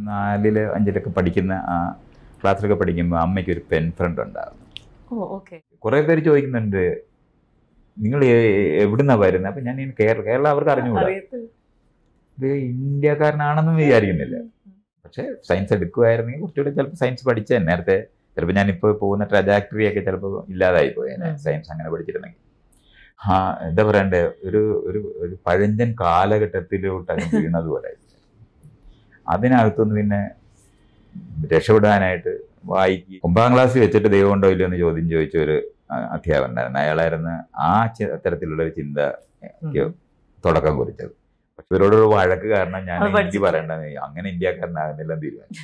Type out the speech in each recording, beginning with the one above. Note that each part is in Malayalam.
നാലില് അഞ്ചിലൊക്കെ പഠിക്കുന്ന ആ ക്ലാസ്സിലൊക്കെ പഠിക്കുമ്പോൾ അമ്മയ്ക്ക് ഒരു പെൻ ഫ്രണ്ട് ഉണ്ടായിരുന്നു ഓ ഓക്കെ കുറേ പേര് ചോദിക്കുന്നുണ്ട് നിങ്ങൾ എവിടുന്നാ വരുന്നത് അപ്പം ഞാൻ ഇങ്ങനെ കേരള കേരളം അവർക്ക് അറിഞ്ഞുകൂടാ അറിയത്തില്ല ഇത് ഇന്ത്യക്കാരനാണെന്നും വിചാരിക്കുന്നില്ല പക്ഷേ സയൻസ് എടുക്കുമായിരുന്നെങ്കിൽ കുറച്ചുകൂടെ ചിലപ്പോൾ സയൻസ് പഠിച്ചേ നേരത്തെ ചിലപ്പോൾ ഞാനിപ്പോൾ പോകുന്ന ട്രജാക്ടറി ഒക്കെ ചിലപ്പോൾ ഇല്ലാതായി പോയേനെ ഉം. സയൻസ് അങ്ങനെ പഠിച്ചിരുന്നെങ്കിൽ ആ എന്താ പറയണ്ടേ ഒരു ഒരു ഒരു പഴഞ്ചൻ കാലഘട്ടത്തിലോട്ട് അങ്ങ് വീണത് പോലെ അതിനകത്തുനിന്ന് പിന്നെ രക്ഷപ്പെടാനായിട്ട് വായിക്കും ഒമ്പതാം ക്ലാസ്സിൽ വെച്ചിട്ട് ദൈവം ഉണ്ടോ ഇല്ലയോ എന്ന് ചോദ്യം ചോദിച്ച ഒരു ആ, അധ്യാപകൻ ഉണ്ടായിരുന്നു അയാളായിരുന്നു ആ ചി- തരത്തിലുള്ള ഒരു ചിന്ത എനിക്ക് തുടക്കം കുറിച്ചത് പക്ഷെ ഇവരോടൊരു വഴക്ക് കാരണം ഞാൻ അത് എനിക്ക് പഠിച്ചിട്ട്. പറയേണ്ടത് അങ്ങനെ ഇന്ത്യക്കാരനാകുന്നില്ല എന്ന് തീരുമാനിച്ചു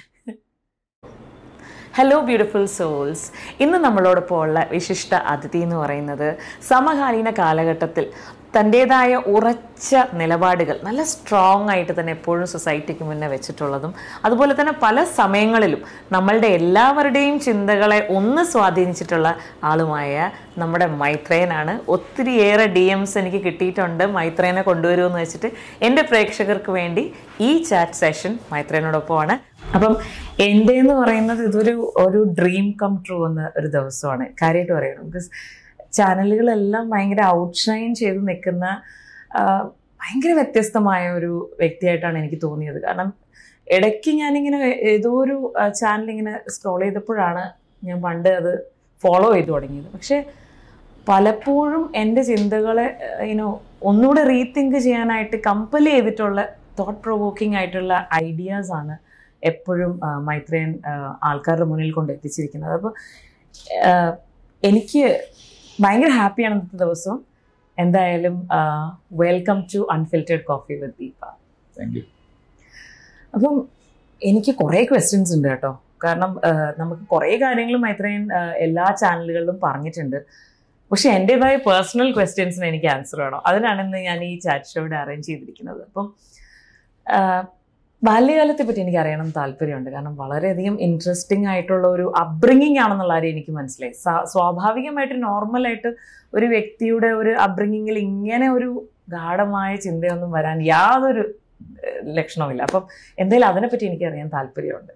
ഹലോ ബ്യൂട്ടിഫുൾ സോൾസ് ഇന്ന് നമ്മളോടൊപ്പം ഉള്ള വിശിഷ്ട അതിഥി എന്ന് പറയുന്നത് സമകാലീന കാലഘട്ടത്തിൽ തൻ്റേതായ ഉറച്ച നിലപാടുകൾ നല്ല സ്ട്രോങ് ആയിട്ട് തന്നെ എപ്പോഴും സൊസൈറ്റിക്ക് മുന്നേ വെച്ചിട്ടുള്ളതും അതുപോലെ തന്നെ പല സമയങ്ങളിലും നമ്മളുടെ എല്ലാവരുടെയും ചിന്തകളെ ഒന്ന് സ്വാധീനിച്ചിട്ടുള്ള ആളുമായ നമ്മുടെ മൈത്രേയനാണ് ഒത്തിരിയേറെ ഡി എംസ് എനിക്ക് കിട്ടിയിട്ടുണ്ട് മൈത്രേനെ കൊണ്ടുവരുമെന്ന് വെച്ചിട്ട് എൻ്റെ പ്രേക്ഷകർക്ക് വേണ്ടി ഈ ചാറ്റ് സെഷൻ മൈത്രേനോടൊപ്പമാണ് അപ്പം എൻ്റെ എന്ന് പറയുന്നത് ഇതൊരു ഒരു ഡ്രീം കം ട്രൂ എന്ന ഒരു ദിവസമാണ് കാര്യമായിട്ട് പറയണം ബിക്കോസ് ചാനലുകളെല്ലാം ഭയങ്കര ഔട്ട്ഷൈൻ ചെയ്ത് നിൽക്കുന്ന ആ, ഭയങ്കര വ്യത്യസ്തമായ ഒരു വ്യക്തിയായിട്ടാണ് എനിക്ക് തോന്നിയത് കാരണം ഇടയ്ക്ക് ഞാനിങ്ങനെ ഏതോ ഒരു ചാനൽ ഇങ്ങനെ സ്ക്രോൾ ചെയ്തപ്പോഴാണ് ഞാൻ പണ്ട് അത് ഫോളോ ചെയ്തു തുടങ്ങിയത് പക്ഷേ പലപ്പോഴും എൻ്റെ ചിന്തകളെ യുനോ ഒന്നുകൂടെ റീതിങ്ക് ചെയ്യാനായിട്ട് കമ്പൽ ചെയ്തിട്ടുള്ള തോട്ട് പ്രൊവോക്കിംഗ് ആയിട്ടുള്ള ഐഡിയാസ് ആണ് എപ്പോഴും ആ, മൈത്രേയൻ ആ, ആൾക്കാരുടെ മുന്നിൽ കൊണ്ട് എത്തിച്ചിരിക്കുന്നത് അപ്പോൾ എനിക്ക് ഭയങ്കര ഹാപ്പിയാണ് ഇന്നത്തെ ദിവസം എന്തായാലും welcome to unfiltered coffee with Deepa thank you അപ്പം എനിക്ക് കുറേ ക്വസ്റ്റ്യൻസ് ഉണ്ട് കേട്ടോ കാരണം ആ, നമുക്ക് കുറേ കാര്യങ്ങൾ മൈത്രേയൻ ആ, എല്ലാ ചാനലുകളിലും പറഞ്ഞിട്ടുണ്ട് പക്ഷെ എൻ്റെതായ പേഴ്സണൽ ക്വസ്റ്റ്യൻസിന് എനിക്ക് ആൻസർ വേണം അതിനാണ് ഇന്ന് ഞാൻ ഈ ചാറ്റ് ഷോയുടെ അറേഞ്ച് ചെയ്തിരിക്കുന്നത് അപ്പം ആ, ബാല്യകാലത്തെ പറ്റി എനിക്ക് അറിയണം താല്പര്യമുണ്ട് കാരണം വളരെയധികം ഇൻട്രസ്റ്റിംഗ് ആയിട്ടുള്ള ഒരു അബ്രിങ്ങിങ് ആണെന്നുള്ള കാര്യം എനിക്ക് മനസ്സിലായി സാ- സ്വാഭാവികമായിട്ട് നോർമലായിട്ട് ഒരു വ്യക്തിയുടെ ഒരു അബ്രിങ്ങിങ്ങിൽ ഇങ്ങനെ ഒരു ഗാഠമായ ചിന്തയൊന്നും വരാൻ യാതൊരു ഏഹ്, ലക്ഷണവുമില്ല അപ്പം എന്തായാലും അതിനെപ്പറ്റി എനിക്ക് അറിയാൻ താല്പര്യമുണ്ട്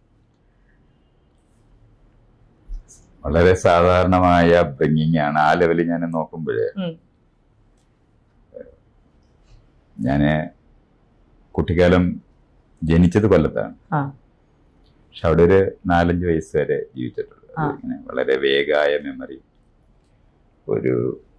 വളരെ സാധാരണമായ ബ്രിങ്ങിങ് ആണ് ആ ലെവലിൽ ഞാൻ നോക്കുമ്പോൾ ഉം. ഞാൻ കുട്ടിക്കാലം ജനിച്ചത് കൊല്ലത്താണ് ആ. പക്ഷെ അവിടെ ഒരു നാലഞ്ച് വയസ്സ് വരെ ജീവിച്ചിട്ടുള്ളൂ ആ. അത് ഇങ്ങനെ വളരെ വേഗമായ മെമ്മറി ഒരു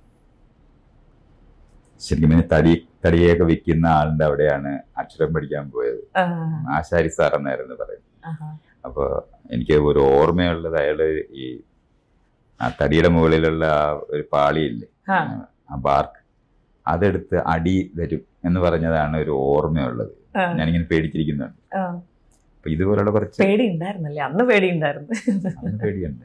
ശരിക്കും പറഞ്ഞാൽ തടി തടിയൊക്കെ വിൽക്കുന്ന ആളിന്റെ അവിടെയാണ് അക്ഷരം പഠിക്കാൻ പോയത് ആ, ആശാരി സാർ എന്നായിരുന്നു പറയുന്നത് ആഹാ. അപ്പോൾ എനിക്ക് ഒരു ഓർമ്മയുള്ളത് അയാൾ ഈ ആ തടിയുടെ മുകളിലുള്ള ആ ഒരു പാളിയില്ലേ ആ. ആ ബാർക്ക് അതെടുത്ത് അടി വരും എന്ന് പറഞ്ഞതാണ് ഒരു ഓർമ്മയുള്ളത് ആ, ഞാനിങ്ങനെ പേടിച്ചിരിക്കുന്നുണ്ട് ആ. അപ്പൊ ഇതുപോലുള്ള കുറച്ച് പേടി ഉണ്ടായിരുന്നല്ലേ അന്ന് പേടി ഉണ്ടായിരുന്നു അന്ന് പേടിയുണ്ട്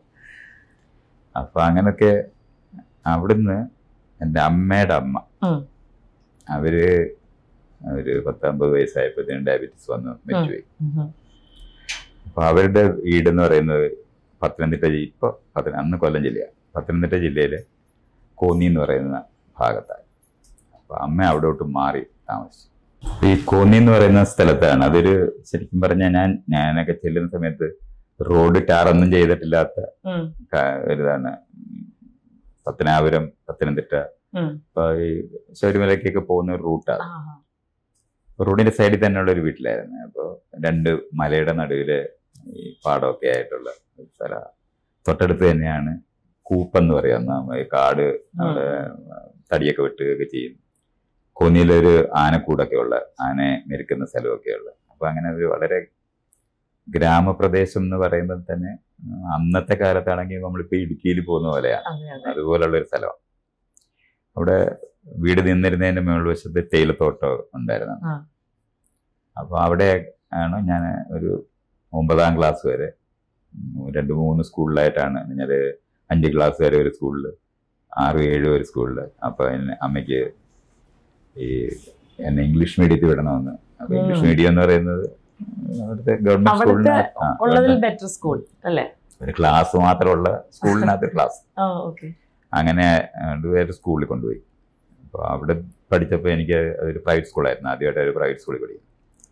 അപ്പൊ അങ്ങനൊക്കെ അവിടുന്ന് എൻ്റെ അമ്മയുടെ അമ്മ ഉം. അവര് ഒരു പത്തൊമ്പത് വയസ്സായപ്പോഴത്തേനും ഡയബറ്റീസ് വന്ന് മരിച്ചുപോയി ഉം. അപ്പൊ അവരുടെ വീടെന്ന് പറയുന്നത് പത്തനംതിട്ട ജി- ഇപ്പൊ പത്തന അന്ന് കൊല്ലം ജില്ലയാണ് പത്തനംതിട്ട ജില്ലയിലെ കോന്നി എന്ന് പറയുന്ന ഭാഗത്താണ് അപ്പൊ അമ്മ അവിടോട്ട് മാറി താമസിച്ചു അപ്പൊ ഈ കോന്നി എന്ന് പറയുന്ന സ്ഥലത്താണ് അതൊരു ശരിക്കും പറഞ്ഞാൽ ഞാൻ ഞാനൊക്കെ ചെല്ലുന്ന സമയത്ത് റോഡ് ടാറൊന്നും ചെയ്തിട്ടില്ലാത്ത ഉം. ക- ഒരിതാണ് ഉം, പത്തനാപുരം പത്തനംതിട്ട ഉം. ഇപ്പൊ ഈ ശബരിമലയ്ക്കൊക്കെ പോകുന്ന ഒരു റൂട്ടാണ് ആഹാ. റോഡിന്റെ സൈഡിൽ തന്നെയുള്ള ഒരു വീട്ടിലായിരുന്നു അപ്പോൾ രണ്ട് മലയുടെ നടുവില് ഈ പാടമൊക്കെ ആയിട്ടുള്ള ഒരു സ്ഥലം തൊട്ടടുത്ത് തന്നെയാണ് കൂപ്പെന്ന് പറയുന്ന നമ്മുടെ ഈ കാട് അവിടെ തടിയൊക്കെ വെട്ടുകയൊക്കെ ചെയ്യും കോന്നിയിലൊരു ആനക്കൂടൊക്കെ ഉള്ള ആനയെ മെരുക്കുന്ന സ്ഥലമൊക്കെ ഉള്ള അപ്പൊ അങ്ങനെ ഒരു വളരെ ഗ്രാമപ്രദേശം എന്ന് പറയുമ്പോൾ തന്നെ ഉം, അന്നത്തെ കാലത്താണെങ്കിൽ നമ്മളിപ്പോ ഇടുക്കിയിൽ പോകുന്ന പോലെയാണ് അതെ അതെ അതുപോലുള്ള ഒരു സ്ഥലമാണ് അവിടെ വീട് നിന്നിരുന്നതിന്റെ മുകൾ വശത്ത് തേയിലത്തോട്ടം ഉണ്ടായിരുന്നു ആ. അപ്പൊ അവിടെ ആണ് ഞാൻ ഒരു ഒമ്പതാം ക്ലാസ് വരെ ഉം, രണ്ട് മൂന്ന് സ്കൂളിലായിട്ടാണ് ഞാൻ അഞ്ച് ക്ലാസ് വരെ ഒരു സ്കൂളിൽ ആറ് ഏഴ് ഒരു സ്കൂളിൽ അപ്പൊ എന്നെ അമ്മയ്ക്ക് ഈ എന്നെ ഇംഗ്ലീഷ് മീഡിയത്തിൽ വിടണമെന്ന് അപ്പൊ ഇംഗ്ലീഷ് ഉം. മീഡിയം എന്ന് പറയുന്നത് അവിടുത്തെ ഗവൺമെന്റ് അവിടുത്തെ സ്കൂളിനകത്ത് ആ, ഉള്ളതിൽ ഗവൺമെന്റ് ബെറ്റർ സ്കൂൾ അല്ലേ ഒരു ക്ലാസ് മാത്രമുള്ള സ്കൂളിനകത്ത് ക്ലാസ് ആ ഓക്കെ അങ്ങനെ രണ്ടുപേര് സ്കൂളിൽ കൊണ്ടുപോയി അപ്പോൾ അവിടെ പഠിച്ചപ്പോൾ എനിക്ക് അതൊരു പ്രൈവറ്റ് സ്കൂളായിരുന്നു ആദ്യമായിട്ട് ഒരു പ്രൈവറ്റ് സ്കൂളിൽ പഠിക്കും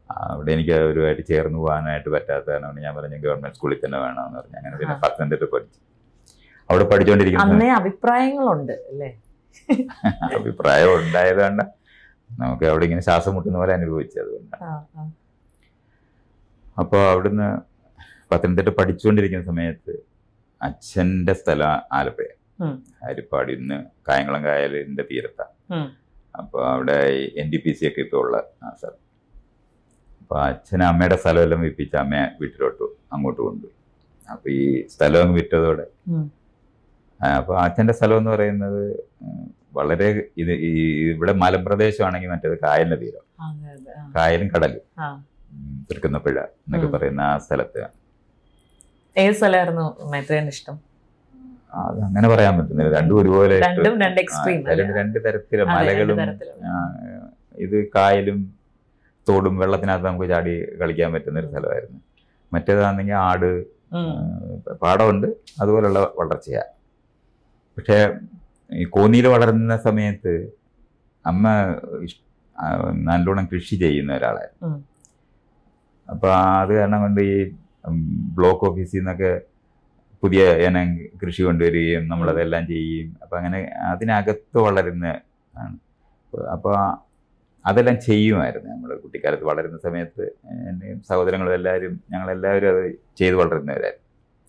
അവിടെ എനിക്ക് അവരുമായിട്ട് ചേർന്ന് പോകാനായിട്ട് പറ്റാത്ത കാരണം ഞാൻ പറഞ്ഞു ഗവൺമെന്റ് സ്കൂളിൽ തന്നെ വേണമെന്ന് പറഞ്ഞു അങ്ങനെ പിന്നെ ആ. പത്തനംതിട്ട പഠിച്ചു അവിടെ പഠിച്ചുകൊണ്ടിരിക്കുന്ന അന്നേ അഭിപ്രായങ്ങളുണ്ട് അല്ലേ അഭിപ്രായം ഉണ്ടായത് കൊണ്ട് നമുക്ക് അവിടെ ഇങ്ങനെ ശ്വാസം മുട്ടുന്ന പോലെ അനുഭവിച്ചു അതുകൊണ്ട് ആ, ആ. അപ്പോൾ അവിടുന്ന് പത്തനംതിട്ട പഠിച്ചുകൊണ്ടിരിക്കുന്ന സമയത്ത് അച്ഛൻ്റെ സ്ഥലം ആലപ്പുഴ ഉം. ഹരിപ്പാടി ഇന്ന് കായംകുളം കായലിൻ്റെ തീരത്താണ് ഉം. അപ്പോൾ അവിടെ എൻ ഡി പി സി ഒക്കെ ഇപ്പോൾ ഉള്ള ആ സ്ഥലം അപ്പോൾ അച്ഛൻ അമ്മയുടെ സ്ഥലമെല്ലാം വിൽപ്പിച്ച് അമ്മയെ വീട്ടിലോട്ട് അങ്ങോട്ട് കൊണ്ടുപോയി അപ്പോൾ ഈ സ്ഥലം അങ്ങ് വിറ്റതോടെ ഉം. അപ്പോൾ അച്ഛൻ്റെ സ്ഥലം എന്ന് പറയുന്നത് ഉം, വളരെ ഇത് ഈ ഇവിടെ മലമ്പ്രദേശമാണെങ്കിൽ മറ്റേത് കായലിൻ്റെ തീരം അതെ അതെ ആ. കായലും കടലും ആ. ഉം, തൃക്കുന്നപ്പുഴ എന്നൊക്കെ ഉം. പറയുന്ന ആ സ്ഥലത്ത് ഏത് സ്ഥലമായിരുന്നു മൈത്രേന് ഇഷ്ടം അത് അങ്ങനെ പറയാൻ പറ്റുന്നില്ല രണ്ടും ഒരുപോലെ ഇഷ്ടം. രണ്ടും രണ്ട് ആ, എക്സ്ട്രീം രണ്ട് രണ്ട് തരത്തില് മലകളും ആ, ഇത് കായലും തോടും വെള്ളത്തിനകത്ത് നമുക്ക് ചാടി കളിക്കാൻ പറ്റുന്ന ഒരു സ്ഥലമായിരുന്നു മറ്റേതാണെങ്കിൽ ആട് ആ, പാടമുണ്ട് അതുപോലുള്ള വളർച്ചയാ പക്ഷേ ഈ കോന്നിയിൽ വളരുന്ന സമയത്ത് അമ്മ ഇഷ്- ആ, നല്ലോണം കൃഷി ചെയ്യുന്ന ഒരാളായിരുന്നു ഉം. അപ്പൊ അത് കാരണം കൊണ്ട് ഈ ഉം, ബ്ലോക്ക് ഓഫീസിൽ നിന്നൊക്കെ പുതിയ ഇനം കൃഷി കൊണ്ടുവരികയും നമ്മളതെല്ലാം ചെയ്യുകയും അപ്പം അങ്ങനെ അതിനകത്ത് വളരുന്ന ആണ് അപ്പോൾ അതെല്ലാം ചെയ്യുമായിരുന്നു നമ്മൾ കുട്ടിക്കാലത്ത് വളരുന്ന സമയത്ത് എൻ്റെയും സഹോദരങ്ങളും എല്ലാവരും ഞങ്ങളെല്ലാവരും അത് ചെയ്ത് വളരുന്നവരായിരുന്നു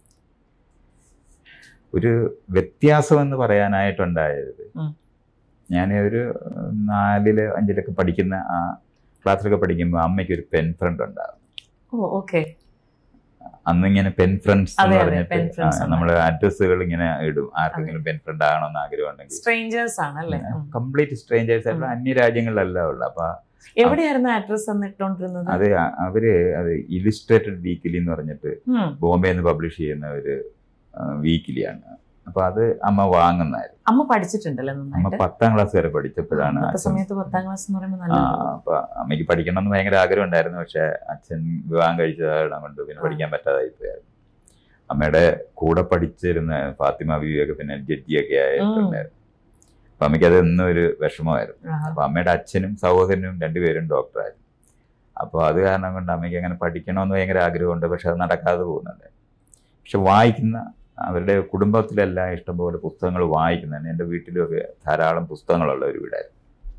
ഒരു വ്യത്യാസം എന്ന് പറയാനായിട്ടുണ്ടായത് ഉം. ഞാൻ ഒരു നാലില് അഞ്ചിലൊക്കെ പഠിക്കുന്ന ആ ക്ലാസ്സിലൊക്കെ പഠിക്കുമ്പോൾ അമ്മയ്ക്ക് ഒരു പെൻ ഫ്രണ്ട് ഉണ്ടാകും ഓ ഓക്കെ അന്ന് ഇങ്ങനെ പെൻ ഫ്രണ്ട്സ് എന്ന് അതെ, അതെ, pen friends പറഞ്ഞിട്ട് നമ്മൾ അഡ്രസ്സുകൾ ഇങ്ങനെ ഇടും ആർക്കെങ്കിലും പെൻ ഫ്രണ്ട് ആകണമെന്ന് ആഗ്രഹം ഉണ്ടെങ്കിൽ സ്ട്രേഞ്ചേഴ്സ് ആണ് അല്ലേ ഉം. കംപ്ലീറ്റ് സ്ട്രേഞ്ചേഴ്സ് ആയിട്ടുള്ള അന്യ രാജ്യങ്ങളിലല്ല ഉള്ളത് അപ്പൊ എവിടെയായിരുന്നു അഡ്രസ് എന്നിട്ടോണ്ടിരുന്നത് അത് അ- അവര് അത് ഇലിസ്ട്രേറ്റഡ് വീക്കിലി എന്ന് പറഞ്ഞിട്ട് ഉം. ബോംബെ നിന്ന് പബ്ലിഷ് ചെയ്യുന്ന ഒരു വീക്കിലിയാണ് അപ്പൊ അത് അമ്മ വാങ്ങുന്നതായിരുന്നു അമ്മ പഠിച്ചിട്ടുണ്ടല്ലേ അമ്മ നന്നായിട്ട് പത്താം ക്ലാസ് വരെ പഠിച്ചപ്പോഴാണ് അന്നത്തെ അച്ഛൻ സമയത്ത് പത്താം ക്ലാസ് എന്ന് പറയുമ്പോൾ ആ നല്ല അപ്പൊ അമ്മയ്ക്ക് പഠിക്കണം എന്ന് ഭയങ്കര ആഗ്രഹം ഉണ്ടായിരുന്നു പക്ഷെ അച്ഛൻ വിവാഹം കഴിച്ചതാണ് കൊണ്ട് പിന്നെ ആ. പഠിക്കാൻ പറ്റാതായി പോയായിരുന്നു അമ്മയുടെ കൂടെ പഠിച്ചിരുന്ന ഫാത്തിമ ബീവിയൊക്കെ പിന്നെ ജഡ്ജിയൊക്കെ ആയിട്ടുണ്ടായിരുന്നു അപ്പൊ അമ്മയ്ക്ക് അത് എന്നും ഒരു വിഷമമായിരുന്നു ആ, അപ്പൊ അമ്മയുടെ അച്ഛനും സഹോദരനും രണ്ടുപേരും ഡോക്ടറായിരുന്നു അപ്പോൾ അത് കാരണം കൊണ്ട് അമ്മയ്ക്ക് അങ്ങനെ പഠിക്കണമെന്ന് ഭയങ്കര ആഗ്രഹമുണ്ട് പക്ഷെ അത് നടക്കാതെ പോകുന്നുണ്ട് പക്ഷെ വായിക്കുന്ന അവരുടെ കുടുംബത്തിലെല്ലാം ഇഷ്ടംപോലെ പുസ്തകങ്ങൾ വായിക്കുന്നുണ്ട് എൻ്റെ വീട്ടിലൊക്കെ ധാരാളം പുസ്തകങ്ങളുള്ള ഒരു വീടായിരുന്നു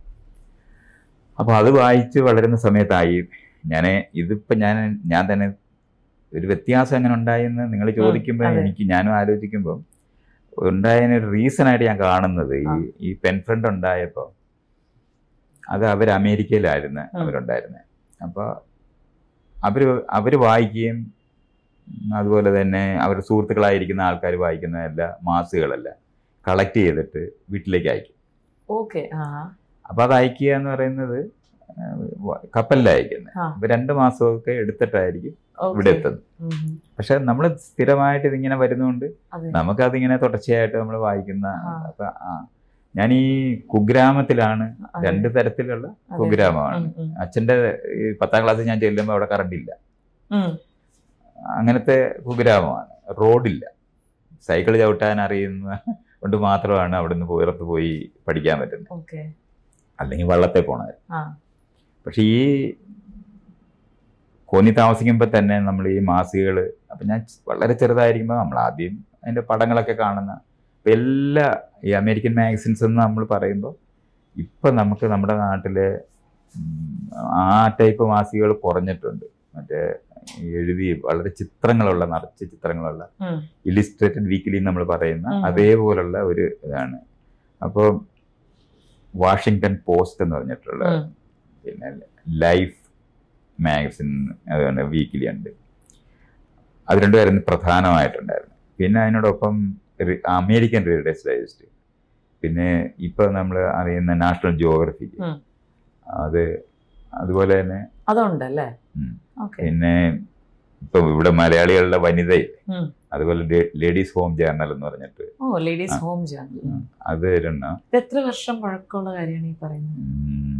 അപ്പോൾ അത് വായിച്ച് വളരുന്ന സമയത്തായി ഞാൻ ഇതിപ്പോൾ ഞാൻ ഞാൻ തന്നെ ഒരു വ്യത്യാസം എങ്ങനെ ഉണ്ടായെന്ന് നിങ്ങൾ ചോദിക്കുമ്പോൾ അതെ. എനിക്ക് ഞാനും ആലോചിക്കുമ്പോൾ ഉണ്ടായതിന് ഒരു റീസൺ ആയിട്ട് ഞാൻ കാണുന്നത് ഈ ആ. ഈ പെൻ ഫ്രണ്ട് ഉണ്ടായപ്പോൾ അത് അവർ അമേരിക്കയിലായിരുന്നു ഉം. അവരുണ്ടായിരുന്നത് അപ്പോൾ അവർ അവർ വായിക്കുകയും ഉം, അതുപോലെ തന്നെ അവരുടെ സുഹൃത്തുക്കളായിരിക്കുന്ന ആൾക്കാർ വായിക്കുന്ന എല്ലാ മാസികകളെല്ലാം കളക്ട് ചെയ്തിട്ട് വീട്ടിലേക്ക് അയക്കും ഓക്കെ ആ അപ്പോൾ അത് അയക്കുക എന്ന് പറയുന്നത് ആ, വ- കപ്പലിലാണ് അയക്കുന്നത് ആ. അപ്പോൾ രണ്ട് മാസമൊക്കെ എടുത്തിട്ടായിരിക്കും ഓക്കെ ഇവിടെ എത്തുന്നത് ഉം. പക്ഷെ നമ്മൾ സ്ഥിരമായിട്ട് ഇതിങ്ങനെ വരുന്നതുകൊണ്ട് അതെ നമുക്കതിങ്ങനെ തുടർച്ചയായിട്ട് നമ്മൾ വായിക്കുന്ന ആ. അപ്പൊ ആ ഞാൻ ഈ കുഗ്രാമത്തിലാണ് അതെ. രണ്ട് തരത്തിലുള്ള അതെ. കുഗ്രാമമാണ് ഉം, ഉം. അച്ഛൻ്റെ ഈ പത്താം ക്ലാസ്സിൽ ഞാൻ ചെല്ലുമ്പോൾ അവിടെ കറണ്ട് ഇല്ല ഉം. അങ്ങനത്തെ കുഗ്രാമമാണ് റോഡില്ല സൈക്കിൾ ചവിട്ടാൻ അറിയുന്ന കൊണ്ട് മാത്രമാണ് അവിടെ നിന്ന് പുറത്ത് പോയി പഠിക്കാൻ പറ്റുന്നത് ഓക്കെ അല്ലെങ്കിൽ വള്ളത്തെ പോണത് ആ പക്ഷെ ഈ കോന്നി താമസിക്കുമ്പോൾ തന്നെ നമ്മൾ ഈ മാസികകൾ അപ്പം ഞാൻ വളരെ ചെറുതായിരിക്കുമ്പോൾ നമ്മൾ ആദ്യം അതിൻ്റെ പടങ്ങളൊക്കെ കാണുന്ന ഇപ്പം എല്ലാ ഈ അമേരിക്കൻ മാഗസിൻസ് എന്ന് നമ്മൾ പറയുമ്പോൾ ഇപ്പം നമുക്ക് നമ്മുടെ നാട്ടിലെ ഉം, ആ ടൈപ്പ് മാസികകൾ കുറഞ്ഞിട്ടുണ്ട് മറ്റേ ഈ എഴുതി വളരെ ചിത്രങ്ങളുള്ള നിറച്ച് ചിത്രങ്ങളുള്ള ഉം. ഇലിസ്ട്രേറ്റഡ് വീക്കിലി നമ്മൾ പറയുന്ന ഉം. അതേപോലുള്ള ഒരു ഇതാണ് അപ്പോൾ വാഷിങ്ടൺ പോസ്റ്റ് എന്ന് പറഞ്ഞിട്ടുള്ള ഉം. പിന്നെ ലൈഫ് മാഗസിൻ അതുകൊണ്ട് വീക്കിലി ഉണ്ട് അത് രണ്ടുപേരും പ്രധാനമായിട്ടുണ്ടായിരുന്നു പിന്നെ അതിനോടൊപ്പം റി- അമേരിക്കൻ റീഡേഴ്സ് ഡൈജസ്റ്റ് പിന്നെ ഇപ്പൊ നമ്മൾ അറിയുന്ന നാഷണൽ ജിയോഗ്രഫി ഉം. അത് അതുപോലെ തന്നെ അതുണ്ടല്ലേ ഉം. ഓക്കെ പിന്നെ ഇപ്പൊ ഇവിടെ മലയാളികളുടെ വനിതയിൽ ഉം. അതുപോലെ ലേഡീസ് ഹോം ജേർണൽ എന്ന് പറഞ്ഞിട്ട് ഓ ലേഡീസ് ആ. ഹോം ജേർണൽ അത് ഒരെണ്ണം ഇത് എത്ര വർഷം പഴക്കമുള്ള കാര്യമാണ് ഈ പറയുന്നത് ഉം,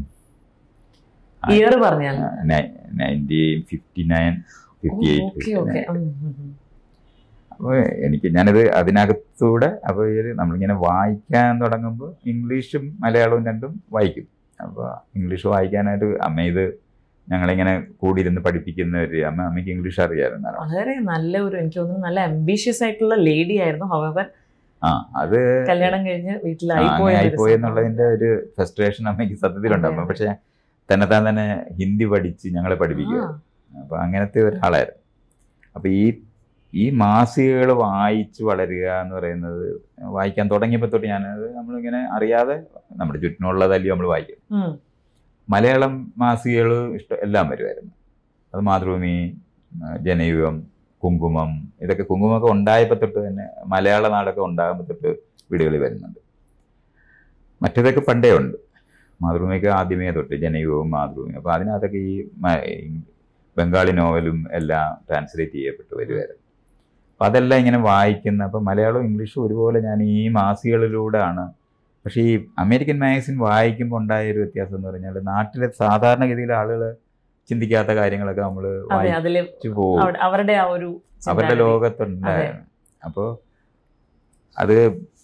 ഇയർ പറഞ്ഞാൽ nineteen fifty nine fifty okay okay eight അപ്പോൾ എനിക്ക് ഞാനത് അതിനകത്തൂടെ അപ്പോൾ ഈ നമ്മളിങ്ങനെ വായിക്കാൻ തുടങ്ങുമ്പോൾ ഇംഗ്ലീഷും മലയാളവും രണ്ടും വായിക്കും അപ്പോൾ ഇംഗ്ലീഷ് വായിക്കാനായിട്ട് അമ്മ ഇത് ഞങ്ങളിങ്ങനെ കൂടിയിരുന്ന് പഠിപ്പിക്കുന്നവര് അമ്മ അമ്മയ്ക്ക് ഇംഗ്ലീഷ് അറിയാമായിരുന്നു വളരെ നല്ല ഒരു എനിക്ക് തോന്നുന്നു നല്ല അംബീഷ്യസ് ആയിട്ടുള്ള ലേഡി ആയിരുന്നു ഹവർ ആ അത് കല്യാണം കഴിഞ്ഞ് വീട്ടിലായി അങ്ങനെ പോയ ഒരു ആയിപ്പോയി സംഭവം. എന്നുള്ളതിന്റെ ഒരു ഫ്രസ്ട്രേഷൻ അമ്മയ്ക്ക് സത്യത്തിലുണ്ട് അതെ, അമ്മ അതെ. പക്ഷെ തന്നെത്താൻ തന്നെ ഹിന്ദി പഠിച്ച് ഞങ്ങളെ പഠിപ്പിക്കുക ആ, അപ്പൊ അങ്ങനത്തെ ഒരാളായിരുന്നു അപ്പൊ ഈ ഈ മാസികകൾ വായിച്ച് വളരുക എന്ന് പറയുന്നത് വായിക്കാൻ തുടങ്ങിയപ്പോൾ തൊട്ട് ഞാനത് നമ്മളിങ്ങനെ അറിയാതെ നമ്മുടെ ചുറ്റിനുള്ളതല്ലയോ നമ്മൾ വായിക്കും ഉം, മലയാളം മാസികകൾ ഇഷ്ടം എല്ലാം വരുമായിരുന്നു അത് മാതൃഭൂമി ആ, ജനയുഗം കുങ്കുമം ഇതൊക്കെ കുങ്കുമമൊക്കെ ഉണ്ടായപ്പോൾ തൊട്ട് തന്നെ മലയാള നാടൊക്കെ ഉണ്ടാകുമ്പോൾ തൊട്ട് വീടുകളിൽ വരുന്നുണ്ട് മറ്റേതൊക്കെ പണ്ടേ ഉണ്ട് മാതൃഭൂമിക്ക് ആദ്യമേ തൊട്ട് ജനയുഗവും മാതൃഭൂമി അപ്പോൾ അതിനകത്തൊക്കെ ഈ മ- ഈ ബംഗാളി നോവലും എല്ലാം ട്രാൻസ്ലേറ്റ് ചെയ്യപ്പെട്ട് വരുമായിരുന്നു അപ്പം അതെല്ലാം ഇങ്ങനെ വായിക്കുന്ന അപ്പം മലയാളവും ഇംഗ്ലീഷും ഒരുപോലെ ഞാൻ ഈ മാസികകളിലൂടെയാണ് പക്ഷേ ഈ അമേരിക്കൻ മാഗസിൻ വായിക്കുമ്പോൾ ഉണ്ടായ ഒരു വ്യത്യാസം എന്ന് പറഞ്ഞാൽ നാട്ടിലെ സാധാരണഗതിയിലെ ആളുകൾ ചിന്തിക്കാത്ത കാര്യങ്ങളൊക്കെ നമ്മൾ അതെ അതില് വായിച്ചു പോകും അവിടെ- അവരുടെ ആ ഒരു അവരുടെ ചിന്താഗതി. ലോകത്തുണ്ടായിരുന്നു അപ്പോൾ അത്